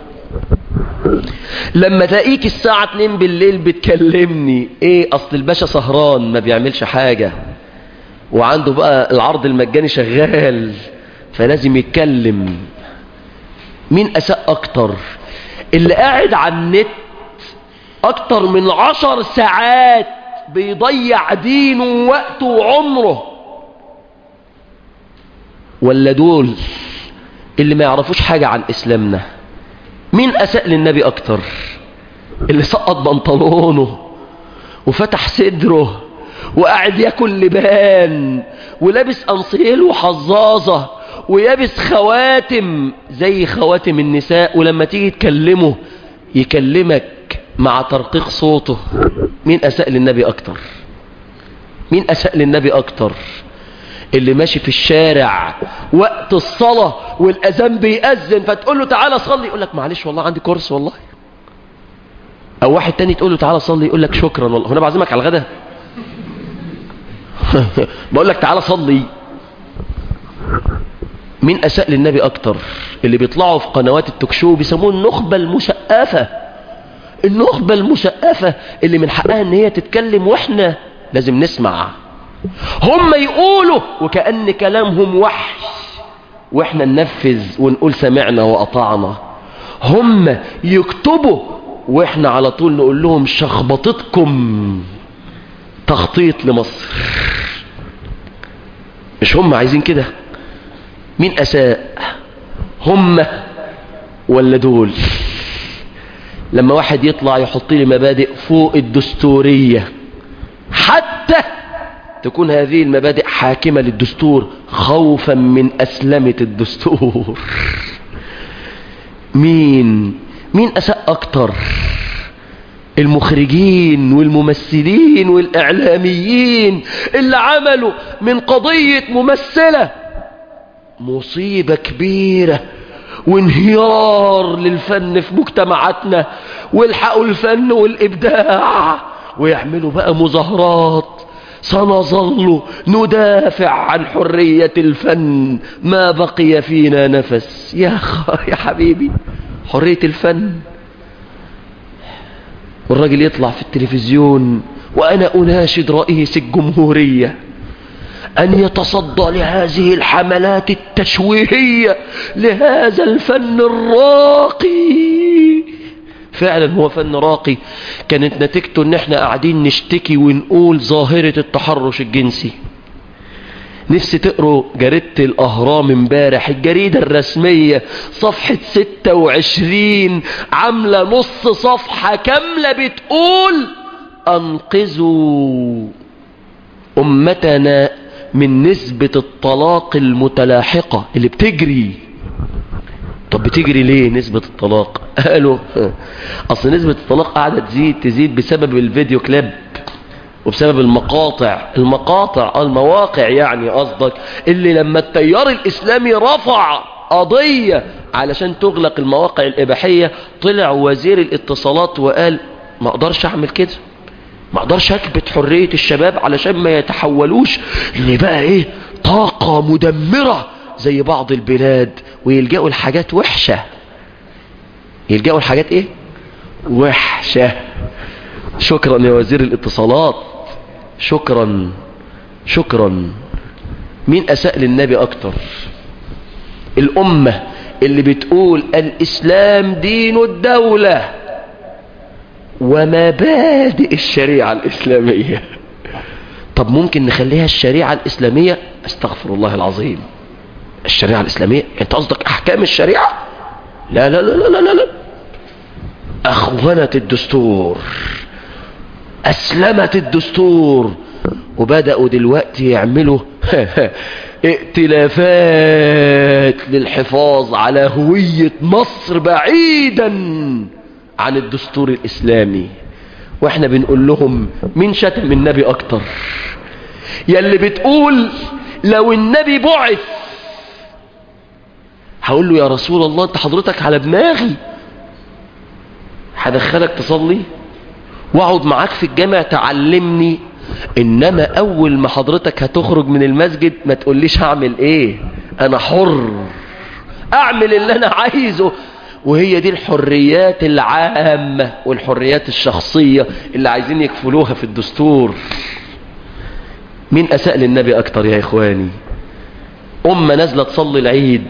لما تلاقيك الساعة 2 بالليل بتكلمني ايه اصل الباشا سهران ما بيعملش حاجة وعنده بقى العرض المجاني شغال فلازم يتكلم مين اساء اكتر اللي قاعد على النت اكتر من عشر ساعات بيضيع دينه ووقته وعمره ولا دول اللي ما يعرفوش حاجة عن اسلامنا مين أساء للنبي أكتر اللي سقط بنطلونه وفتح صدره وقاعد ياكل لبان ولابس أنصيل وحظاظة ويابس خواتم زي خواتم النساء ولما تيجي تكلمه يكلمك مع ترقيق صوته مين أساء للنبي أكتر مين أساء للنبي أكتر اللي ماشي في الشارع وقت الصلاة والأذان بيأذن فتقول له تعالى صلي يقول لك معلش والله عندي كورس والله أو واحد تاني تقول له تعالى صلي يقول لك شكرا والله هنا بعزمك على الغدا بقول لك تعالى صلي مين أساء للنبي أكتر اللي بيطلعوا في قنوات التوكشو بيسموه النخبة المشقفة النخبة المشقفة اللي من حقها ان هي تتكلم واحنا لازم نسمع هم يقولوا وكأن كلامهم وحي واحنا ننفذ ونقول سمعنا وأطعنا هم يكتبوا واحنا على طول نقول لهم شخبطتكم تخطيط لمصر مش هم عايزين كده مين أساء هم ولا دول لما واحد يطلع يحط لي مبادئ فوق الدستورية حتى تكون هذه المبادئ حاكمة للدستور خوفا من أسلمة الدستور مين مين أساء أكتر المخرجين والممثلين والإعلاميين اللي عملوا من قضية ممثلة مصيبة كبيرة وانهيار للفن في مجتمعاتنا والحقوا الفن والإبداع ويعملوا بقى مظاهرات سنظل ندافع عن حرية الفن ما بقي فينا نفس يا, خ... يا حبيبي حرية الفن والراجل يطلع في التلفزيون وأنا أناشد رئيس الجمهورية أن يتصدى لهذه الحملات التشويهية لهذا الفن الراقي فعلا هو فن راقي كانت نتيجته ان احنا قاعدين نشتكي ونقول ظاهرة التحرش الجنسي نفسي تقروا جريدة الأهرام امبارح الجريدة الرسمية صفحة 26 عاملة نص صفحة كاملة بتقول أنقذوا أمتنا من نسبة الطلاق المتلاحقة اللي بتجري طب بتجري ليه نسبة الطلاق قالوا أصل نسبة الطلاق قاعدة تزيد تزيد بسبب الفيديو كليب وبسبب المقاطع المقاطع المواقع يعني قصدك اللي لما التيار الإسلامي رفع قضية علشان تغلق المواقع الإباحية طلع وزير الاتصالات وقال ما اقدرش اعمل كده ما اقدرش اكبت حرية الشباب علشان ما يتحولوش اللي بقى ايه طاقة مدمرة زي بعض البلاد ويلجأوا الحاجات وحشة يلجأوا الحاجات ايه وحشة شكرا يا وزير الاتصالات شكرا شكرا مين اساء للنبي اكتر الامة اللي بتقول الاسلام دين الدولة ومبادئ الشريعة الاسلامية طب ممكن نخليها الشريعة الاسلامية استغفر الله العظيم الشريعة الاسلامية انت قصدك احكام الشريعة لا لا لا لا لا لا اخونت الدستور اسلمت الدستور وبدأوا دلوقتي يعملوا ائتلافات للحفاظ على هوية مصر بعيدا عن الدستور الاسلامي واحنا بنقول لهم مين شتم النبي اكتر يلي بتقول لو النبي بعث هقول له يا رسول الله انت حضرتك على دماغي هدخلك تصلي واقعد معاك في الجامع تعلمني انما اول ما حضرتك هتخرج من المسجد ما تقوليش هعمل ايه انا حر اعمل اللي انا عايزه وهي دي الحريات العامة والحريات الشخصية اللي عايزين يكفلوها في الدستور مين اساء للنبي اكتر يا اخواني امة نازلة تصلي العيد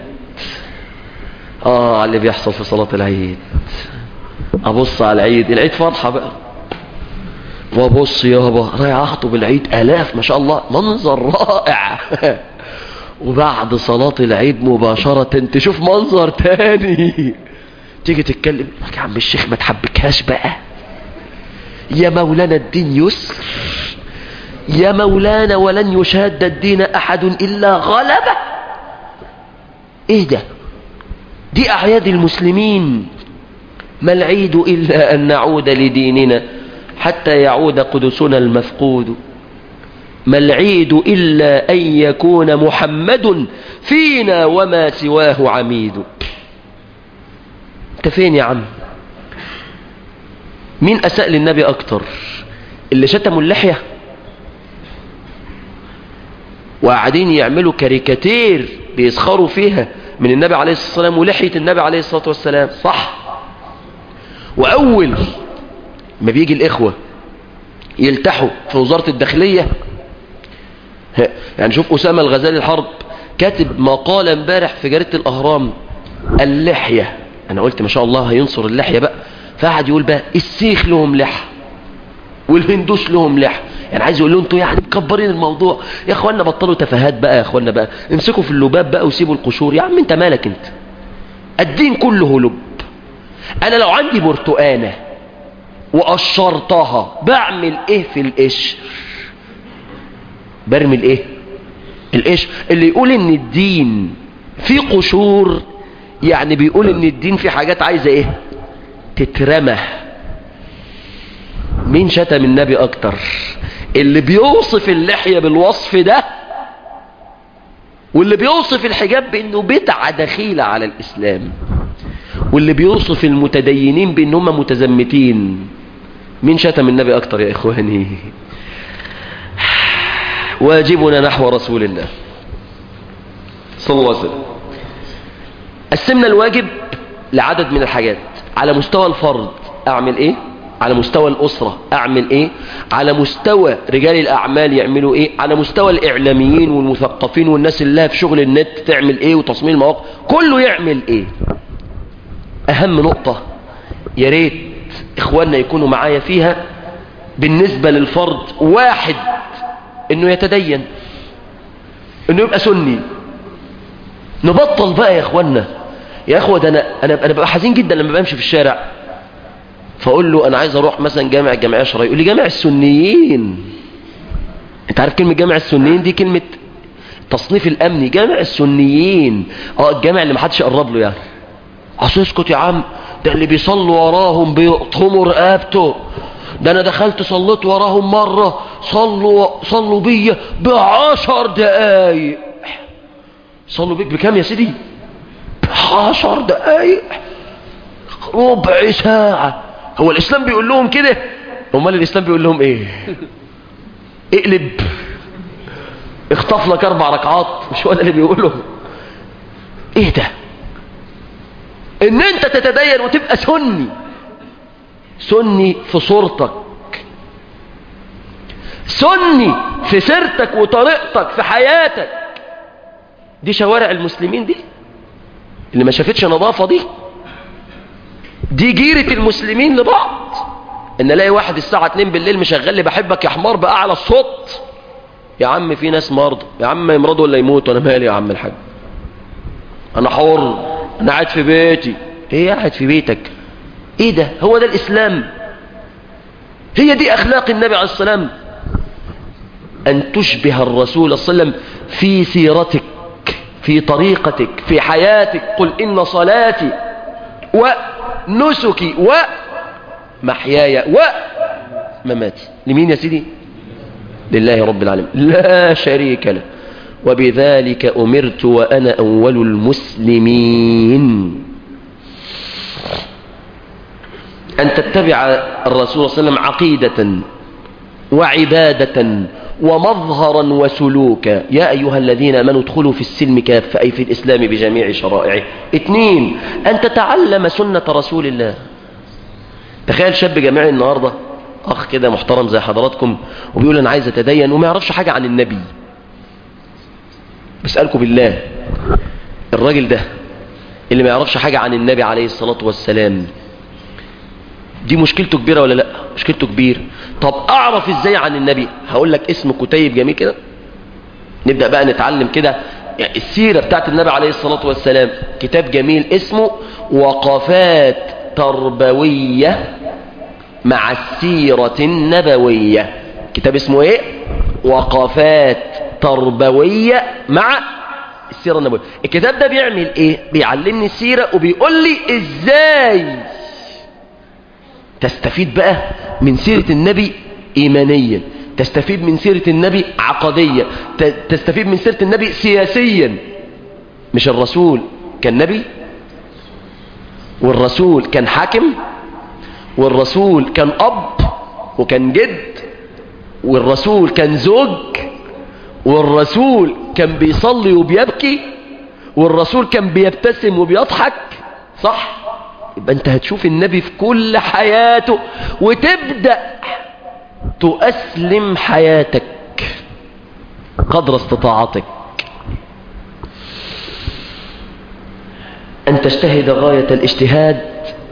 اه على اللي بيحصل في صلاة العيد ابص على العيد العيد فرحة بقى وابص يابا رايح اخطب العيد الاف ما شاء الله منظر رائع وبعد صلاة العيد مباشرة تشوف منظر تاني تيجي تتكلم يا عم الشيخ ما تحبكهاش بقى يا مولانا الدين يسر يا مولانا ولن يشهد الدين احد الا غلبه ايه ده دي اعياد المسلمين ما العيد الا ان نعود لديننا حتى يعود قدسنا المفقود ما العيد إلا أن يكون محمد فينا وما سواه عميد انت فين يا عم مين أساء للنبي أكتر اللي شتموا اللحية وقاعدين يعملوا كاريكاتير بيسخروا فيها من النبي عليه الصلاة والسلام ولحية النبي عليه الصلاة والسلام صح وأول ما بيجي الإخوة يلتحوا في وزارة الداخلية يعني شوف أسامة الغزالي الحرب كاتب مقالة امبارح في جريدة الأهرام اللحية أنا قلت ما شاء الله هينصر اللحية بقى فقعد يقول بقى السيخ لهم لحى والهندوس لهم لحى يعني عايز يقول لهم انتوا يعني مكبرين الموضوع يا اخوانا بطلوا تفاهات بقى يا اخوانا بقى امسكوا في اللباب بقى وسيبوا القشور يا عم انت مالك انت الدين كله لب انا لو عندي برتقانه وقشرتها بعمل ايه في القشر برمي الايه القشر اللي يقول ان الدين فيه قشور يعني بيقول ان الدين فيه حاجات عايزه ايه تترمى مين شتم النبي اكتر اللي بيوصف اللحية بالوصف ده واللي بيوصف الحجاب بانه بدعة دخيلة على الاسلام واللي بيوصف المتدينين بانهم متزمتين مين شتم النبي اكتر يا اخواني واجبنا نحو رسول الله صلى الله عليه وسلم قسمنا الواجب لعدد من الحاجات على مستوى الفرد اعمل ايه على مستوى الأسرة أعمل إيه على مستوى رجال الأعمال يعملوا إيه على مستوى الإعلاميين والمثقفين والناس اللي في شغل النت تعمل إيه وتصميم المواقع كله يعمل إيه أهم نقطة يا ريت إخواننا يكونوا معايا فيها بالنسبة للفرد واحد إنه يتدين إنه يبقى سني نبطل بقى يا إخواننا يا إخوة ده أنا, أنا, أنا ببقى حزين جدا لما بمشي في الشارع فاقول له انا عايز اروح مثلا جامع الجمعيه الشرعيه يقول لي جامع السنيين انت عارف كلمه جامع السنيين دي كلمه تصنيف الامني جامع السنيين اه الجامع اللي محدش يقرب له يعني اصل اسكت يا عم ده اللي بيصلوا وراهم بيقطموا رقبته ده انا دخلت صليت وراهم مره صلوا صلوا بيا بعشر دقايق صلوا بيك بكام يا سيدي بعشر دقايق ربع ساعه هو الاسلام بيقول لهم كده امال الاسلام بيقول لهم ايه اقلب اخطف لك اربع ركعات مش هو ده اللي بيقوله ايه ده ان انت تتدين وتبقى سني سني في صورتك سني في سيرتك وطريقتك في حياتك دي شوارع المسلمين دي اللي ما شافتش نظافة دي دي جيرة المسلمين لبعض ان الاقي واحد الساعة 2 بالليل مشغل لي بحبك يا حمار بأعلى الصوت يا عم في ناس مرضى يا عم يمرضوا ولا يموتوا انا مالي يا عم الحاج انا حر انا قاعد في بيتي ايه قاعد في بيتك ايه ده هو ده الاسلام هي دي اخلاق النبي عليه السلام ان تشبه الرسول صلى الله عليه وسلم في سيرتك في طريقتك في حياتك قل ان صلاتي ونسكي ومحياي ومماتي لمين يا سيدي لله رب العالمين لا شريك له وبذلك أمرت وأنا أول المسلمين أن تتبع الرسول صلى الله عليه وسلم عقيدة وعبادة ومظهرا وسلوكا يا أيها الذين أمنوا ادخلوا في السلم كافة أي في الإسلام بجميع شرائعه اثنين أن تتعلم سنة رسول الله تخيل شاب جامعي النهاردة أخ كده محترم زي حضراتكم وبيقول أنا عايز أتدين وما يعرفش حاجة عن النبي بسألكم بالله الراجل ده اللي ما يعرفش حاجة عن النبي عليه الصلاة والسلام دي مشكلته كبيرة ولا لا مشكلته كبير طب اعرف ازاي عن النبي هقول لك اسم كتيب جميل كده نبدأ بقى نتعلم كده يعني السيرة بتاعت النبي عليه الصلاة والسلام كتاب جميل اسمه وقفات تربوية مع السيرة النبوية كتاب اسمه ايه وقفات تربوية مع السيرة النبوية الكتاب ده بيعمل ايه بيعلمني السيرة وبيقول لي ازاي تستفيد بقى من سيرة النبي ايمانيا تستفيد من سيرة النبي عقديا ت- تستفيد من سيرة النبي سياسيا مش الرسول كان نبي والرسول كان حاكم والرسول كان أب وكان جد والرسول كان زوج والرسول كان بيصلي وبيبكي والرسول كان بيبتسم وبيضحك صح يبقى انت هتشوف النبي في كل حياته وتبدأ تؤسلم حياتك قدر استطاعتك أن تجتهد غاية الاجتهاد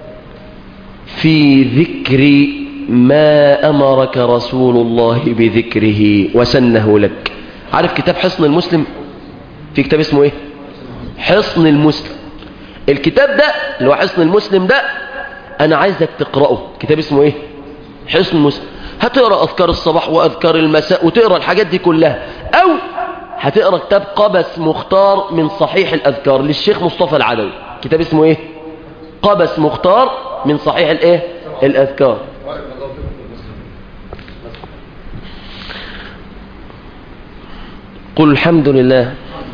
في ذكر ما أمرك رسول الله بذكره وسنه لك عارف كتاب حصن المسلم في كتاب اسمه ايه حصن المسلم الكتاب ده اللي هو حصن المسلم ده انا عايزك تقرأه كتاب اسمه ايه حصن المسلم هتقرأ اذكار الصباح واذكار المساء وتقرأ الحاجات دي كلها او هتقرأ كتاب قبس مختار من صحيح الاذكار للشيخ مصطفى العدوي كتاب اسمه ايه قبس مختار من صحيح الايه الاذكار قل الحمد لله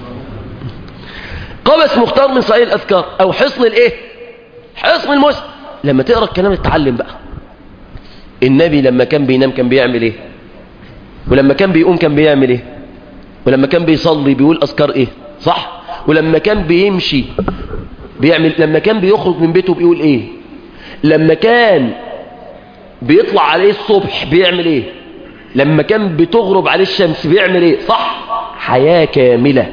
قبس مختار من صحيح الأذكار أو حصن الإيه حصن المسلم لما تقرأ الكلام تتعلم بقى النبي لما كان بينام كان بيعمل إيه ولما كان بيقوم كان بيعمل إيه ولما كان بيصلي بيقول أذكار إيه صح ولما كان بيمشي بيعمل لما كان بيخرج من بيته بيقول إيه لما كان بيطلع عليه الصبح بيعمل إيه لما كان بتغرب عليه الشمس بيعمل إيه صح حياة كاملة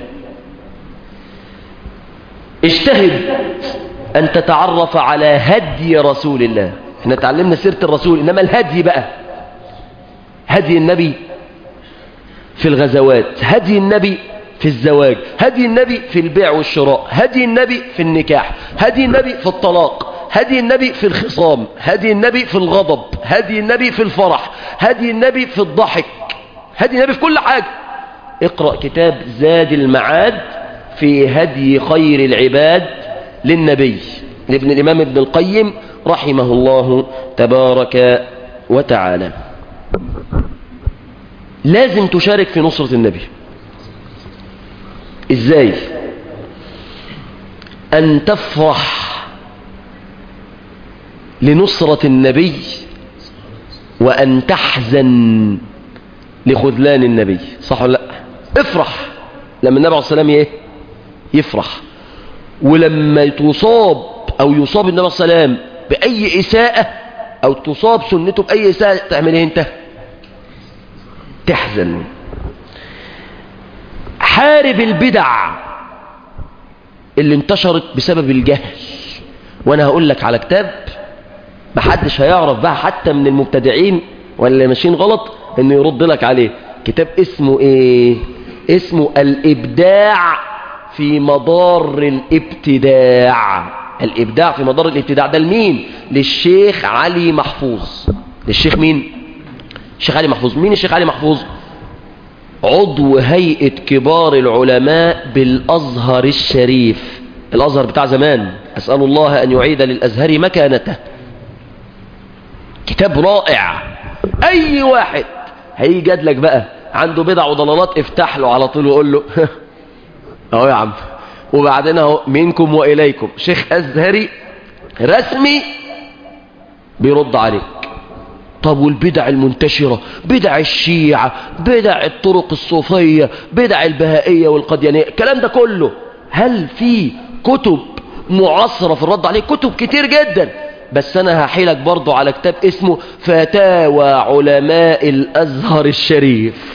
اجتهد أن تتعرف على هدي رسول الله احنا تعلمنا سيرة الرسول إنما الهدي بقى هدي النبي في الغزوات هدي النبي في الزواج هدي النبي في البيع والشراء هدي النبي في النكاح هدي النبي في الطلاق هدي النبي في الخصام هدي النبي في الغضب هدي النبي في الفرح هدي النبي في الضحك هدي النبي في كل حاجة اقرأ كتاب زاد المعاد في هدي خير العباد للنبي لابن الإمام ابن القيم رحمه الله تبارك وتعالى لازم تشارك في نصرة النبي ازاي ان تفرح لنصرة النبي وان تحزن لخذلان النبي صح ولا لا افرح لما النبي عليه الصلاة والسلام ايه يفرح ولما تصاب او يصاب النبي عليه الصلاة والسلام باي اساءة او تصاب سنته باي اساءة تعمل ايه انت تحزن حارب البدع اللي انتشرت بسبب الجهل وانا هقول لك على كتاب محدش هيعرف بقى حتى من المبتدعين ولا ماشيين غلط انه يرد لك عليه كتاب اسمه ايه اسمه الابداع في مضار الابتداع الابداع في مضار الابتداع ده لمين للشيخ علي محفوظ للشيخ مين الشيخ علي محفوظ مين الشيخ علي محفوظ عضو هيئة كبار العلماء بالأزهر الشريف الأزهر بتاع زمان أسأل الله أن يعيد للأزهر مكانته كتاب رائع أي واحد هيجي لك بقى عنده بدع وضلالات افتح له على طول وقول له اهو يا عم وبعدين اهو منكم وإليكم شيخ أزهري رسمي بيرد عليك طب والبدع المنتشرة بدع الشيعة بدع الطرق الصوفية بدع البهائية والقديانية الكلام ده كله هل في كتب معاصرة في الرد عليه كتب كتير جدا بس انا هحيلك برضو على كتاب اسمه فتاوى علماء الازهر الشريف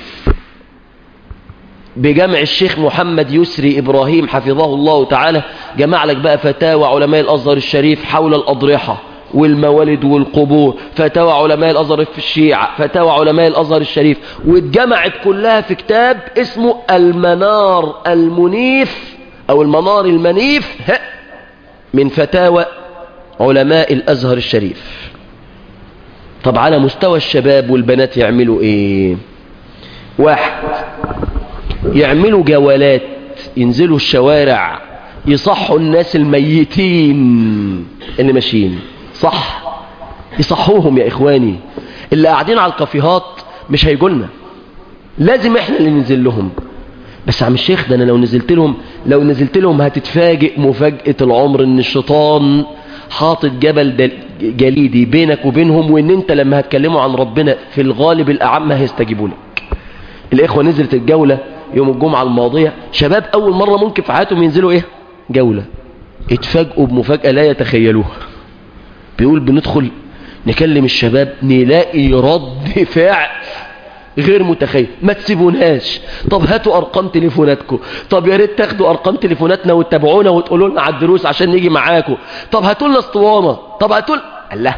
بجمع الشيخ محمد يسري إبراهيم حفظه الله تعالى جمع لك بقى فتاوى علماء الأزهر الشريف حول الأضرحة والموالد والقبور فتاوى علماء الأزهر في الشيعة فتاوى علماء الأزهر الشريف واتجمعت كلها في كتاب اسمه المنار المنيف أو المنار المنيف من فتاوى علماء الأزهر الشريف طب على مستوى الشباب والبنات يعملوا ايه واحد يعملوا جولات ينزلوا الشوارع يصحوا الناس الميتين اللي ماشيين صح يصحوهم يا إخواني اللي قاعدين على الكافيهات مش هيجولنا لازم احنا اللي ننزل لهم بس عم الشيخ ده انا لو نزلت لهم لو نزلت لهم هتتفاجئ مفاجأة العمر ان الشيطان حاطط جبل دل- جليدي بينك وبينهم وان انت لما هتكلموا عن ربنا في الغالب الاعم هيستجيبوا لك الاخوة نزلت الجولة يوم الجمعة الماضية شباب اول مرة ممكن في حياتهم ينزلوا ايه جولة اتفاجئوا بمفاجأة لا يتخيلوها بيقول بندخل نكلم الشباب نلاقي رد فعل غير متخيل ما تسيبوناش طب هاتوا ارقام تليفوناتكم طب يا ريت تاخدوا ارقام تليفوناتنا وتتابعونا وتقولوا لنا على الدروس عشان نيجي معاكم طب هاتوا لنا اسطوانه طب هاتوا لنا الله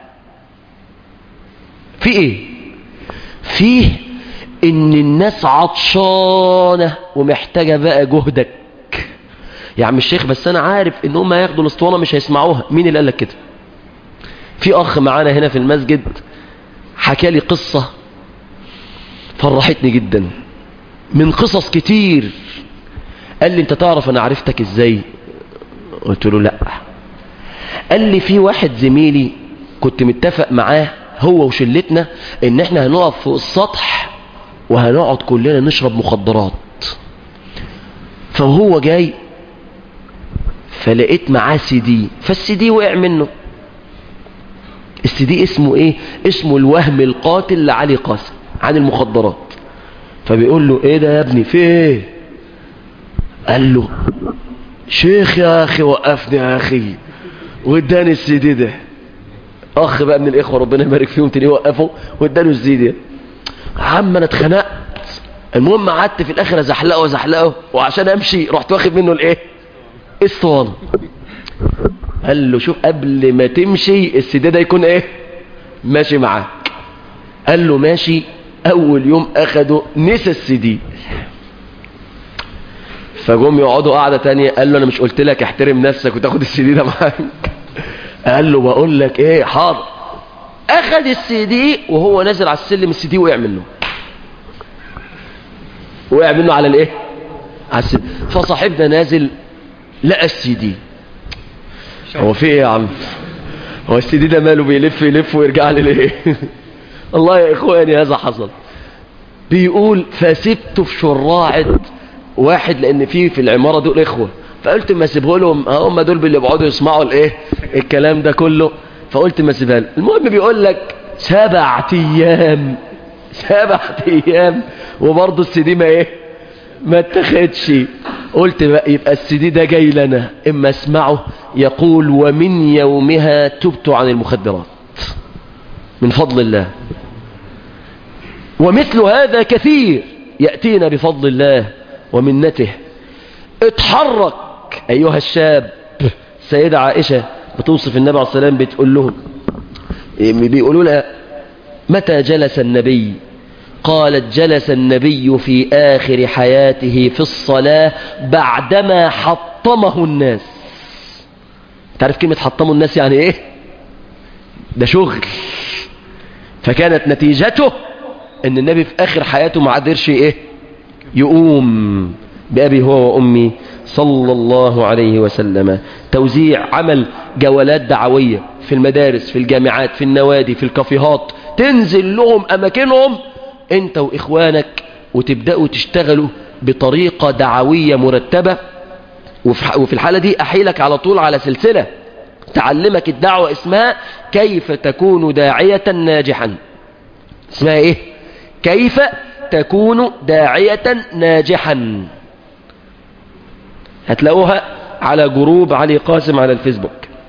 في ايه فيه ان الناس عطشانه ومحتاجه بقى جهدك يا عم الشيخ بس انا عارف ان هم هياخدوا الاسطوانه مش هيسمعوها مين اللي قال لك كده في اخ معانا هنا في المسجد حكى لي قصه فرحتني جدا من قصص كتير قال لي انت تعرف انا عرفتك ازاي قلت له لا قال لي في واحد زميلي كنت متفق معاه هو وشلتنا ان احنا هنقف فوق السطح وهنقعد كلنا نشرب مخدرات فهو جاي فلقيت معاه سي دي فالسي دي وقع منه السي دي اسمه ايه اسمه الوهم القاتل لعلي قاسم عن المخدرات فبيقول له ايه ده يا ابني في ايه قال له شيخ يا اخي وقفني يا اخي واداني السي دي ده اخ بقى من الاخوه ربنا يبارك فيهم تاني وقفه واداله السي دي عم انا اتخنقت المهم قعدت في الاخر ازحلقه وازحلقه وعشان امشي رحت واخد منه الايه اسطوانه قال له شوف قبل ما تمشي السي ده يكون ايه ماشي معاك قال له ماشي اول يوم اخده نسى السي دي فجم يقعدوا قعده تانية قال له انا مش قلت لك احترم نفسك وتاخد السي دي ده معاك قال له بقول لك ايه حاضر اخد السي دي وهو نازل على السلم السي دي وقع منه وقع منه على الايه على السلم فصاحبنا نازل لقى السي دي هو في ايه يا عم هو السي دي ده ماله بيلف يلف ويرجع لي ليه الله يا اخواني هذا حصل بيقول فسبته في شراعة واحد لان في في العمارة دول اخوة فقلت ما اسيبه لهم هم دول اللي بيقعدوا يسمعوا الايه الكلام ده كله فقلت ما اسيبها له المهم بيقول لك سبع ايام سبع ايام وبرضه السي دي ما ايه ما اتخدش قلت بقى يبقى السي دي ده جاي لنا اما اسمعه يقول ومن يومها تبت عن المخدرات من فضل الله ومثل هذا كثير يأتينا بفضل الله ومنته اتحرك أيها الشاب سيدة عائشة بتوصف النبي عليه السلام بتقول لهم بيقولوا لها متى جلس النبي قالت جلس النبي في آخر حياته في الصلاة بعدما حطمه الناس تعرف كلمة حطمه الناس يعني ايه ده شغل فكانت نتيجته ان النبي في اخر حياته ما قدرش ايه يقوم بأبي هو وأمي صلى الله عليه وسلم توزيع عمل جولات دعوية في المدارس في الجامعات في النوادي في الكافيهات تنزل لهم أماكنهم انت وإخوانك وتبدأوا تشتغلوا بطريقة دعوية مرتبة وفي الحالة دي أحيلك على طول على سلسلة تعلمك الدعوة اسمها كيف تكون داعية ناجحا اسمها ايه كيف تكون داعية ناجحا هتلاقوها على جروب علي قاسم على الفيسبوك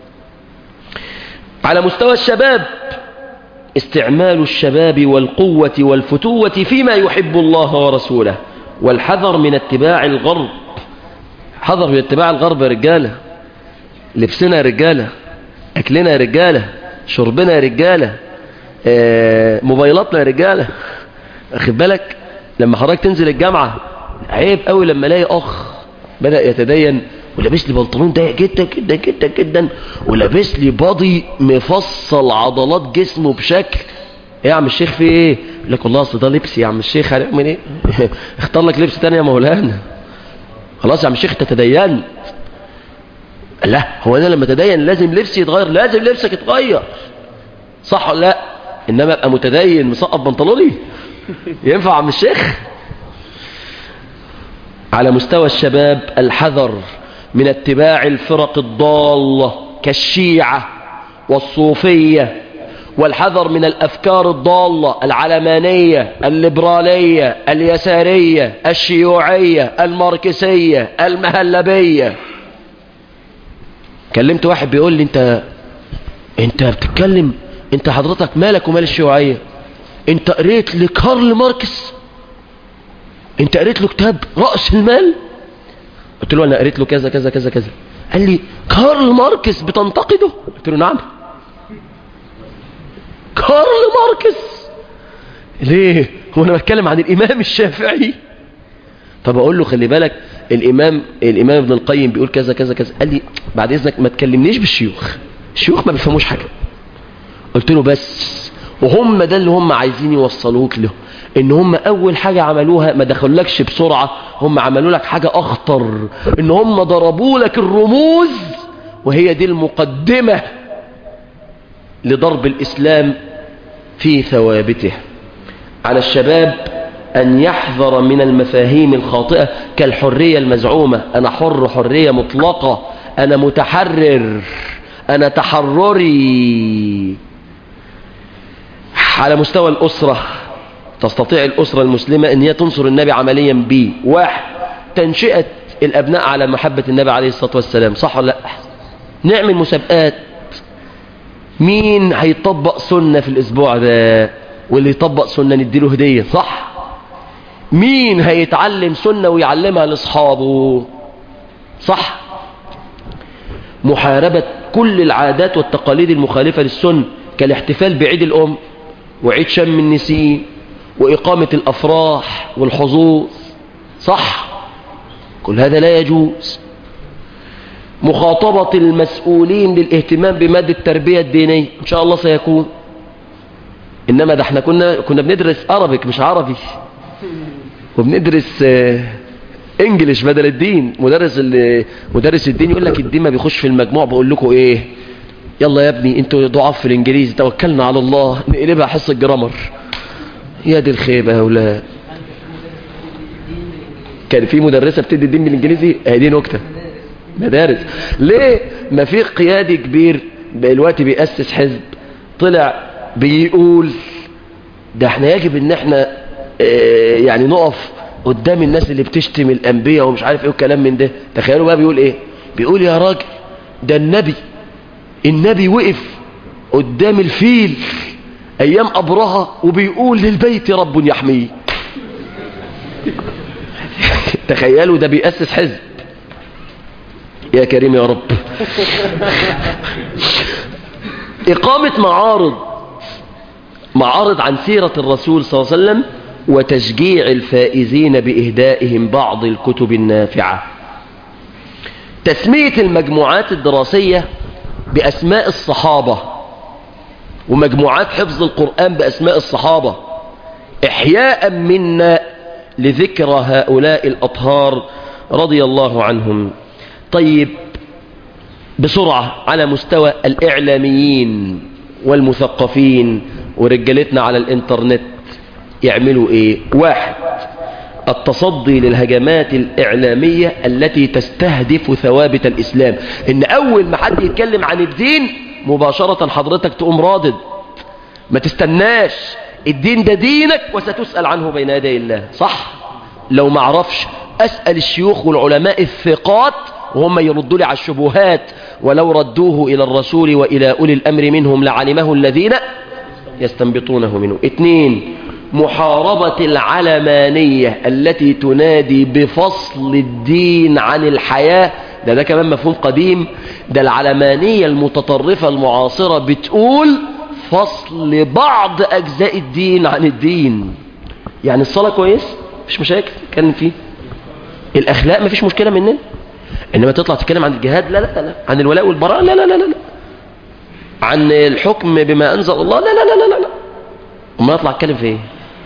على مستوى الشباب استعمال الشباب والقوة والفتوة فيما يحب الله ورسوله والحذر من اتباع الغرب حذر من اتباع الغرب يا رجالة لبسنا يا رجالة أكلنا يا رجالة شربنا يا رجالة آه موبايلاتنا يا رجالة أخذ بالك لما حضرتك تنزل الجامعة عيب قوي لما الاقي أخ بدأ يتدين ولابس لي بنطلون ضيق جدا جدا جدا جدا ولابس لي باضي مفصل عضلات جسمه بشكل ايه يا عم الشيخ في ايه يقول لك والله اصل ده لبسي يا عم الشيخ هنعمل ايه اختار لك لبس تاني يا مولانا خلاص يا عم الشيخ انت تدينت لا هو انا لما تدين لازم لبسي يتغير لازم لبسك يتغير صح ولا لا انما ابقى متدين مسقط بنطلوني ينفع عم الشيخ على مستوى الشباب الحذر من اتباع الفرق الضالة كالشيعة والصوفية والحذر من الأفكار الضالة العلمانية الليبرالية اليسارية الشيوعية الماركسية المهلبية كلمت واحد بيقول لي انت انت بتتكلم انت حضرتك مالك ومال الشيوعية انت قريت لكارل ماركس انت قريت له كتاب رأس المال قلت له انا قريت له كذا كذا كذا كذا قال لي كارل ماركس بتنتقده قلت له نعم كارل ماركس ليه هو انا بتكلم عن الامام الشافعي طب اقول له خلي بالك الامام الامام ابن القيم بيقول كذا كذا كذا قال لي بعد اذنك ما تكلمنيش بالشيوخ الشيوخ ما بيفهموش حاجه قلت له بس وهم ده اللي هم عايزين يوصلوك له ان هم اول حاجة عملوها ما دخلكش بسرعة هم عملوا لك حاجة اخطر ان هم ضربوا لك الرموز وهي دي المقدمة لضرب الاسلام في ثوابته على الشباب ان يحذر من المفاهيم الخاطئة كالحرية المزعومة انا حر حرية مطلقة انا متحرر انا تحرري على مستوى الأسرة تستطيع الأسرة المسلمة أن هي تنصر النبي عمليا بيه واحد تنشئة الأبناء على محبة النبي عليه الصلاة والسلام صح ولا لا نعمل مسابقات مين هيطبق سنة في الأسبوع ده واللي يطبق سنة نديله هدية صح مين هيتعلم سنة ويعلمها لأصحابه صح محاربة كل العادات والتقاليد المخالفة للسنة كالاحتفال بعيد الأم وعيد شم النسيم وإقامة الأفراح والحظوظ صح كل هذا لا يجوز مخاطبة المسؤولين للاهتمام بمادة التربية الدينية إن شاء الله سيكون إنما ده احنا كنا كنا بندرس أربك مش عربي وبندرس آه، انجليش بدل الدين مدرس ال- مدرس الدين يقول لك الدين ما بيخش في المجموع بقول لكم ايه يلا يا ابني انتوا ضعاف في الانجليزي توكلنا على الله نقلبها حصة جرامر يا دي الخيبة يا اولاد كان في مدرسة بتدي الدين بالانجليزي هي دي نكتة مدارس ليه ما في قيادي كبير دلوقتي بيأسس حزب طلع بيقول ده احنا يجب ان احنا اه يعني نقف قدام الناس اللي بتشتم الانبياء ومش عارف ايه والكلام من ده تخيلوا بقى بيقول ايه بيقول يا راجل ده النبي النبي وقف قدام الفيل ايام ابرهة وبيقول للبيت رب يحميه تخيلوا ده بيأسس حزب يا كريم يا رب إقامة معارض معارض عن سيرة الرسول صلى الله عليه وسلم وتشجيع الفائزين بإهدائهم بعض الكتب النافعة تسمية المجموعات الدراسية بأسماء الصحابة ومجموعات حفظ القرآن بأسماء الصحابة إحياء منا لذكرى هؤلاء الأطهار رضي الله عنهم طيب بسرعة على مستوى الإعلاميين والمثقفين ورجالتنا على الإنترنت يعملوا إيه واحد التصدي للهجمات الإعلامية التي تستهدف ثوابت الإسلام إن أول ما حد يتكلم عن الدين مباشرة حضرتك تقوم رادد ما تستناش الدين ده دينك وستسأل عنه بين يدي الله صح لو ما اعرفش أسأل الشيوخ والعلماء الثقات وهم يردوا لي على الشبهات ولو ردوه إلى الرسول وإلى أولي الأمر منهم لعلمه الذين يستنبطونه منه اثنين محاربة العلمانية التي تنادي بفصل الدين عن الحياة ده ده كمان مفهوم قديم ده العلمانية المتطرفة المعاصرة بتقول فصل بعض أجزاء الدين عن الدين يعني الصلاة كويس مفيش مشاكل نتكلم فيه الأخلاق مفيش مشكلة مننا إنما تطلع تتكلم عن الجهاد لا لا لا عن الولاء والبراء لا لا لا لا عن الحكم بما أنزل الله لا لا لا لا لا, لا. وما أطلع أتكلم في إيه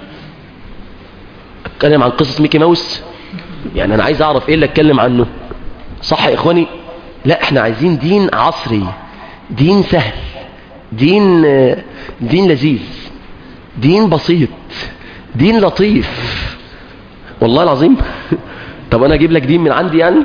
أتكلم عن قصص ميكي ماوس يعني أنا عايز أعرف إيه اللي أتكلم عنه صح يا إخواني لا إحنا عايزين دين عصري دين سهل دين دين لذيذ دين بسيط دين لطيف والله العظيم طب انا اجيب لك دين من عندي يعني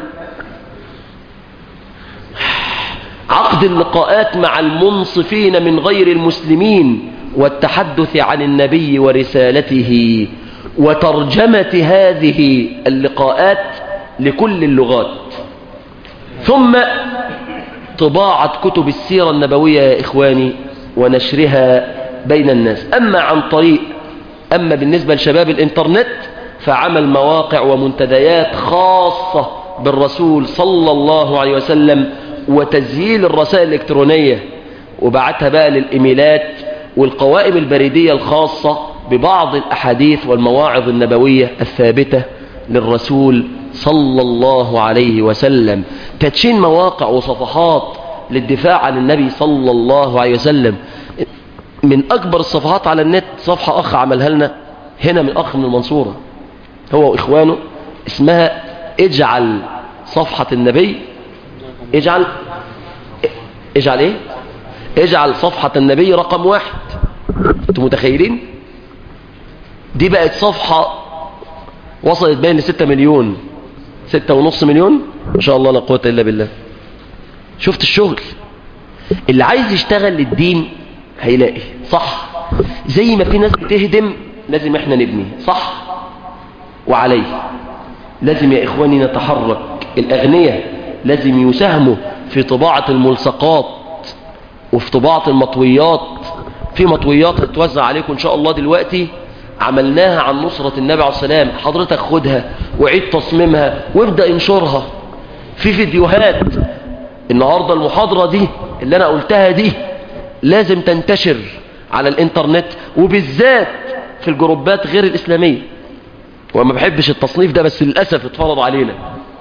عقد اللقاءات مع المنصفين من غير المسلمين والتحدث عن النبي ورسالته وترجمة هذه اللقاءات لكل اللغات ثم طباعة كتب السيرة النبوية يا إخواني ونشرها بين الناس أما عن طريق أما بالنسبة لشباب الإنترنت فعمل مواقع ومنتديات خاصة بالرسول صلى الله عليه وسلم وتسجيل الرسائل الإلكترونية وبعتها بقى للإيميلات والقوائم البريدية الخاصة ببعض الأحاديث والمواعظ النبوية الثابتة للرسول صلى الله عليه وسلم تدشين مواقع وصفحات للدفاع عن النبي صلى الله عليه وسلم من أكبر الصفحات على النت صفحة أخ عملها لنا هنا من أخ من المنصورة هو وإخوانه اسمها اجعل صفحة النبي اجعل اجعل ايه اجعل صفحة النبي رقم واحد انتم متخيلين دي بقت صفحة وصلت بين لستة مليون ستة ونص مليون ما شاء الله لا قوة إلا بالله شفت الشغل اللي عايز يشتغل للدين هيلاقي صح زي ما في ناس بتهدم لازم احنا نبني صح وعليه لازم يا إخواني نتحرك الأغنياء لازم يساهموا في طباعة الملصقات وفي طباعة المطويات في مطويات هتوزع عليكم إن شاء الله دلوقتي عملناها عن نصرة النبي عليه السلام حضرتك خدها وعيد تصميمها وابدأ انشرها في فيديوهات النهاردة المحاضرة دي اللي أنا قلتها دي لازم تنتشر على الانترنت وبالذات في الجروبات غير الإسلامية وما بحبش التصنيف ده بس للأسف اتفرض علينا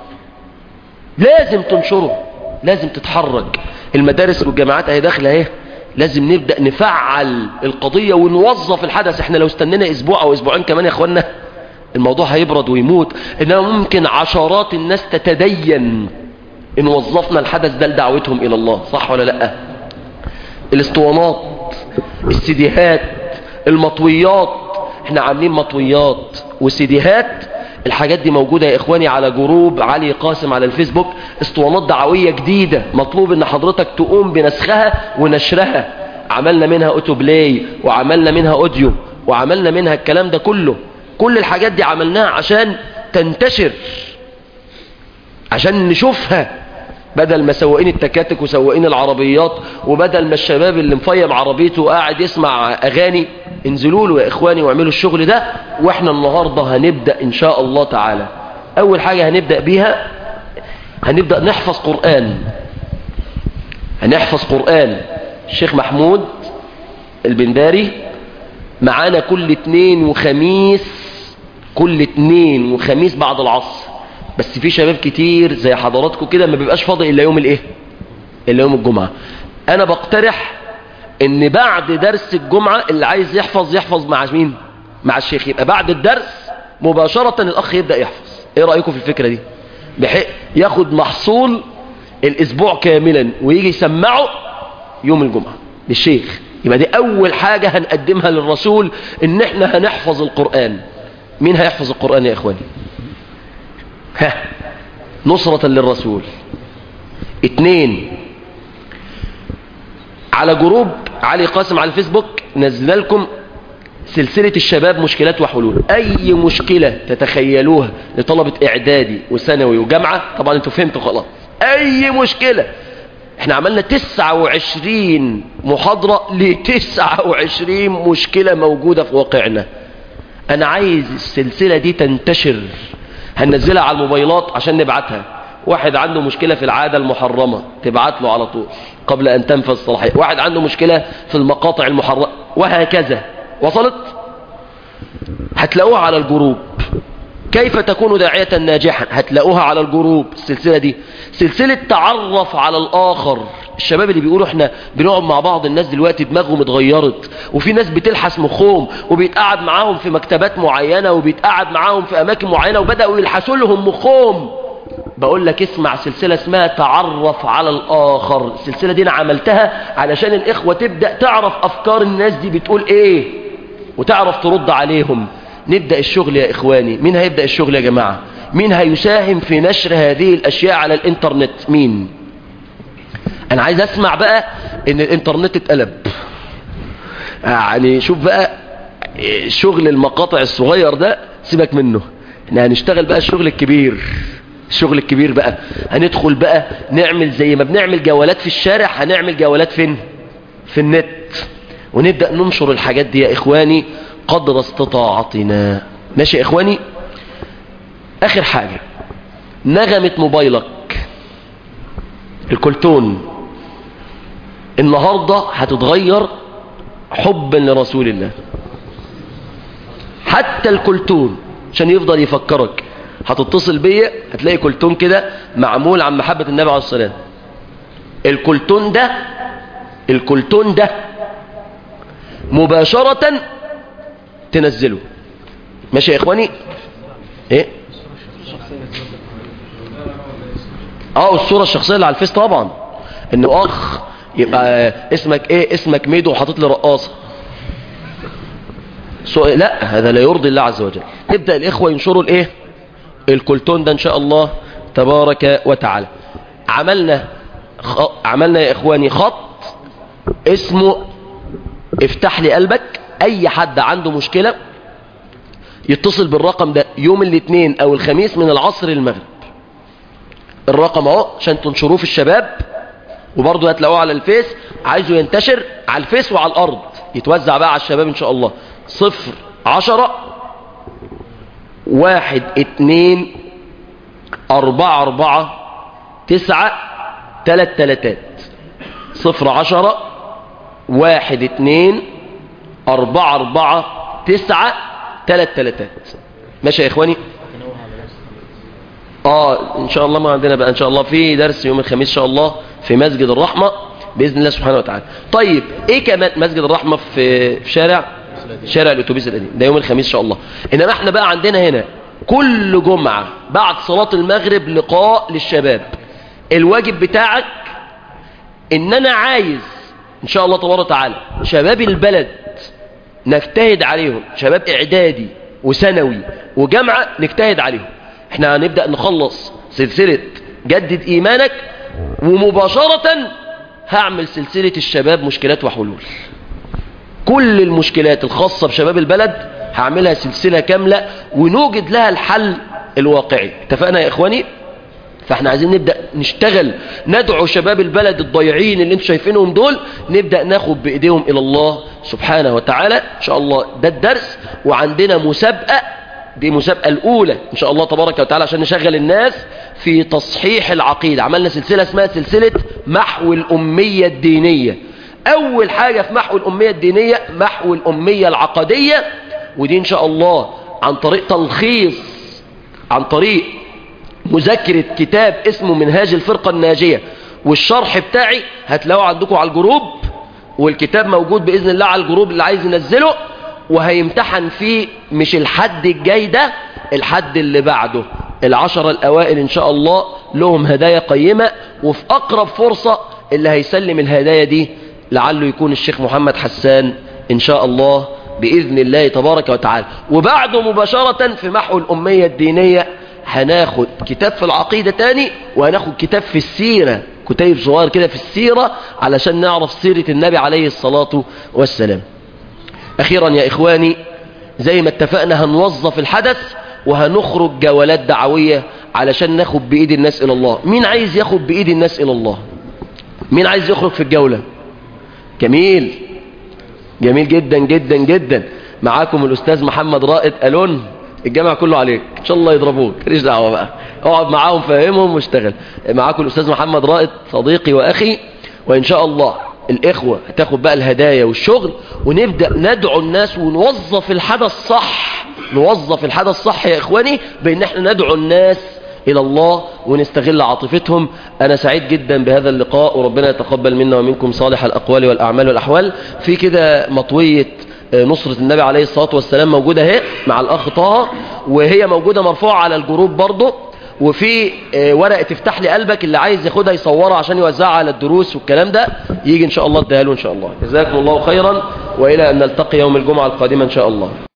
لازم تنشره لازم تتحرك المدارس والجامعات اهي داخله اهي لازم نبدأ نفعل القضية ونوظف الحدث احنا لو استنينا اسبوع او اسبوعين كمان يا اخوانا الموضوع هيبرد ويموت انما ممكن عشرات الناس تتدين ان وظفنا الحدث ده لدعوتهم الى الله صح ولا لا الاسطوانات السيديهات المطويات احنا عاملين مطويات وسيديهات الحاجات دي موجودة يا إخواني على جروب علي قاسم على الفيسبوك اسطوانات دعوية جديدة مطلوب ان حضرتك تقوم بنسخها ونشرها عملنا منها اوتو بلاي وعملنا منها اوديو وعملنا منها الكلام ده كله كل الحاجات دي عملناها عشان تنتشر عشان نشوفها بدل ما سواقين التكاتك وسواقين العربيات وبدل ما الشباب اللي مفيم عربيته قاعد يسمع اغاني انزلوا له يا اخواني واعملوا الشغل ده واحنا النهاردة هنبدأ ان شاء الله تعالى اول حاجة هنبدأ بيها هنبدأ نحفظ قرآن هنحفظ قرآن الشيخ محمود البنداري معانا كل اتنين وخميس كل اتنين وخميس بعد العصر بس في شباب كتير زي حضراتكم كده ما بيبقاش فاضي الا يوم الايه الا يوم الجمعة انا بقترح ان بعد درس الجمعة اللي عايز يحفظ يحفظ مع مين مع الشيخ يبقى بعد الدرس مباشرة الاخ يبدأ يحفظ ايه رأيكم في الفكرة دي بحيث ياخد محصول الاسبوع كاملا ويجي يسمعه يوم الجمعة للشيخ يبقى دي اول حاجة هنقدمها للرسول ان احنا هنحفظ القرآن مين هيحفظ القرآن يا اخواني ها نصرة للرسول اتنين على جروب علي قاسم على الفيسبوك نزل لكم سلسلة الشباب مشكلات وحلول اي مشكلة تتخيلوها لطلبة اعدادي وثانوي وجامعة طبعا انتوا فهمتوا خلاص اي مشكلة احنا عملنا 29 محاضرة ل 29 مشكلة موجودة في واقعنا انا عايز السلسلة دي تنتشر هننزلها على الموبايلات عشان نبعتها واحد عنده مشكلة في العادة المحرمة تبعت له على طول قبل أن تنفذ صلاحية واحد عنده مشكلة في المقاطع المحرمة وهكذا وصلت هتلاقوها على الجروب كيف تكون داعية ناجحا هتلاقوها على الجروب السلسلة دي سلسلة تعرف على الآخر الشباب اللي بيقولوا احنا بنقعد مع بعض الناس دلوقتي دماغهم اتغيرت وفي ناس بتلحس مخهم وبيتقعد معاهم في مكتبات معينة وبيتقعد معاهم في أماكن معينة وبدأوا يلحسوا لهم مخهم بقول لك اسمع سلسلة اسمها تعرف على الآخر السلسلة دي أنا عملتها علشان الإخوة تبدأ تعرف أفكار الناس دي بتقول إيه وتعرف ترد عليهم نبدأ الشغل يا إخواني مين هيبدأ الشغل يا جماعة مين هيساهم في نشر هذه الأشياء على الإنترنت مين أنا عايز أسمع بقى إن الإنترنت اتقلب يعني شوف بقى شغل المقاطع الصغير ده سيبك منه احنا هنشتغل بقى الشغل الكبير الشغل الكبير بقى هندخل بقى نعمل زي ما بنعمل جولات في الشارع هنعمل جولات فين في النت ونبدأ ننشر الحاجات دي يا إخواني قدر استطاعتنا ماشي يا إخواني آخر حاجة نغمة موبايلك الكلتون النهاردة هتتغير حبا لرسول الله حتى الكلتون عشان يفضل يفكرك هتتصل بيا هتلاقي كلتون كده معمول عن محبة النبي عليه الصلاة والسلام الكلتون ده الكلتون ده مباشرة تنزله ماشي يا اخواني ايه اه الصورة الشخصية اللي على الفيس طبعا انه اخ يبقى اسمك ايه اسمك ميدو وحاطط لي رقاصة سو... لا هذا لا يرضي الله عز وجل يبدأ الاخوة ينشروا الايه الكلتون ده ان شاء الله تبارك وتعالى عملنا خ... عملنا يا اخواني خط اسمه افتح لي قلبك اي حد عنده مشكلة يتصل بالرقم ده يوم الاثنين او الخميس من العصر للمغرب الرقم اهو عشان تنشروه في الشباب وبرضه هتلاقوه على الفيس عايزه ينتشر على الفيس وعلى الارض يتوزع بقى على الشباب ان شاء الله صفر عشرة واحد اتنين اربعة اربعة تسعة تلات تلاتات صفر عشرة واحد اتنين اربعة اربعة تسعة تلات تلاتات ماشي يا اخواني اه ان شاء الله ما عندنا بقى ان شاء الله في درس يوم الخميس ان شاء الله في مسجد الرحمة باذن الله سبحانه وتعالى طيب ايه كمان مسجد الرحمة في في شارع شارع الاتوبيس القديم ده يوم الخميس ان شاء الله انما احنا بقى عندنا هنا كل جمعة بعد صلاة المغرب لقاء للشباب الواجب بتاعك ان انا عايز ان شاء الله تبارك وتعالى شباب البلد نجتهد عليهم شباب اعدادي وثانوي وجامعة نجتهد عليهم احنا هنبدأ نخلص سلسلة جدد ايمانك ومباشرة هعمل سلسلة الشباب مشكلات وحلول كل المشكلات الخاصة بشباب البلد هعملها سلسلة كاملة ونوجد لها الحل الواقعي اتفقنا يا اخواني فاحنا عايزين نبدأ نشتغل ندعو شباب البلد الضيعين اللي انتم شايفينهم دول نبدأ ناخد بإيديهم إلى الله سبحانه وتعالى إن شاء الله ده الدرس وعندنا مسابقة دي مسابقة الأولى إن شاء الله تبارك وتعالى عشان نشغل الناس في تصحيح العقيدة عملنا سلسلة اسمها سلسلة محو الأمية الدينية أول حاجة في محو الأمية الدينية محو الأمية العقدية ودي إن شاء الله عن طريق تلخيص عن طريق مذاكرة كتاب اسمه منهاج الفرقة الناجية والشرح بتاعي هتلاقوه عندكم على الجروب والكتاب موجود بإذن الله على الجروب اللي عايز ينزله وهيمتحن فيه مش الحد الجاي ده الحد اللي بعده العشرة الأوائل إن شاء الله لهم هدايا قيمة وفي أقرب فرصة اللي هيسلم الهدايا دي لعله يكون الشيخ محمد حسان إن شاء الله بإذن الله تبارك وتعالى وبعده مباشرة في محو الأمية الدينية هناخد كتاب في العقيدة تاني وهناخد كتاب في السيرة كتيب صغير كده في السيرة علشان نعرف سيرة النبي عليه الصلاة والسلام أخيرا يا إخواني زي ما اتفقنا هنوظف الحدث وهنخرج جولات دعوية علشان ناخد بإيد الناس إلى الله مين عايز ياخد بإيد الناس إلى الله مين عايز يخرج في الجولة جميل جميل جدا جدا جدا معاكم الأستاذ محمد رائد ألون الجامع كله عليك ان شاء الله يضربوك ماليش دعوه بقى اقعد معاهم فهمهم واشتغل معاكم الاستاذ محمد رائد صديقي واخي وان شاء الله الاخوه هتاخد بقى الهدايا والشغل ونبدا ندعو الناس ونوظف الحدث صح نوظف الحدث صح يا اخواني بان احنا ندعو الناس الى الله ونستغل عاطفتهم انا سعيد جدا بهذا اللقاء وربنا يتقبل منا ومنكم صالح الاقوال والاعمال والاحوال في كده مطويه نصرة النبي عليه الصلاة والسلام موجودة اهي مع الأخ طه وهي موجودة مرفوعة على الجروب برضه وفي ورقة افتح لي قلبك اللي عايز ياخدها يصورها عشان يوزعها على الدروس والكلام ده يجي إن شاء الله اديها له إن شاء الله جزاكم الله خيرا وإلى أن نلتقي يوم الجمعة القادمة إن شاء الله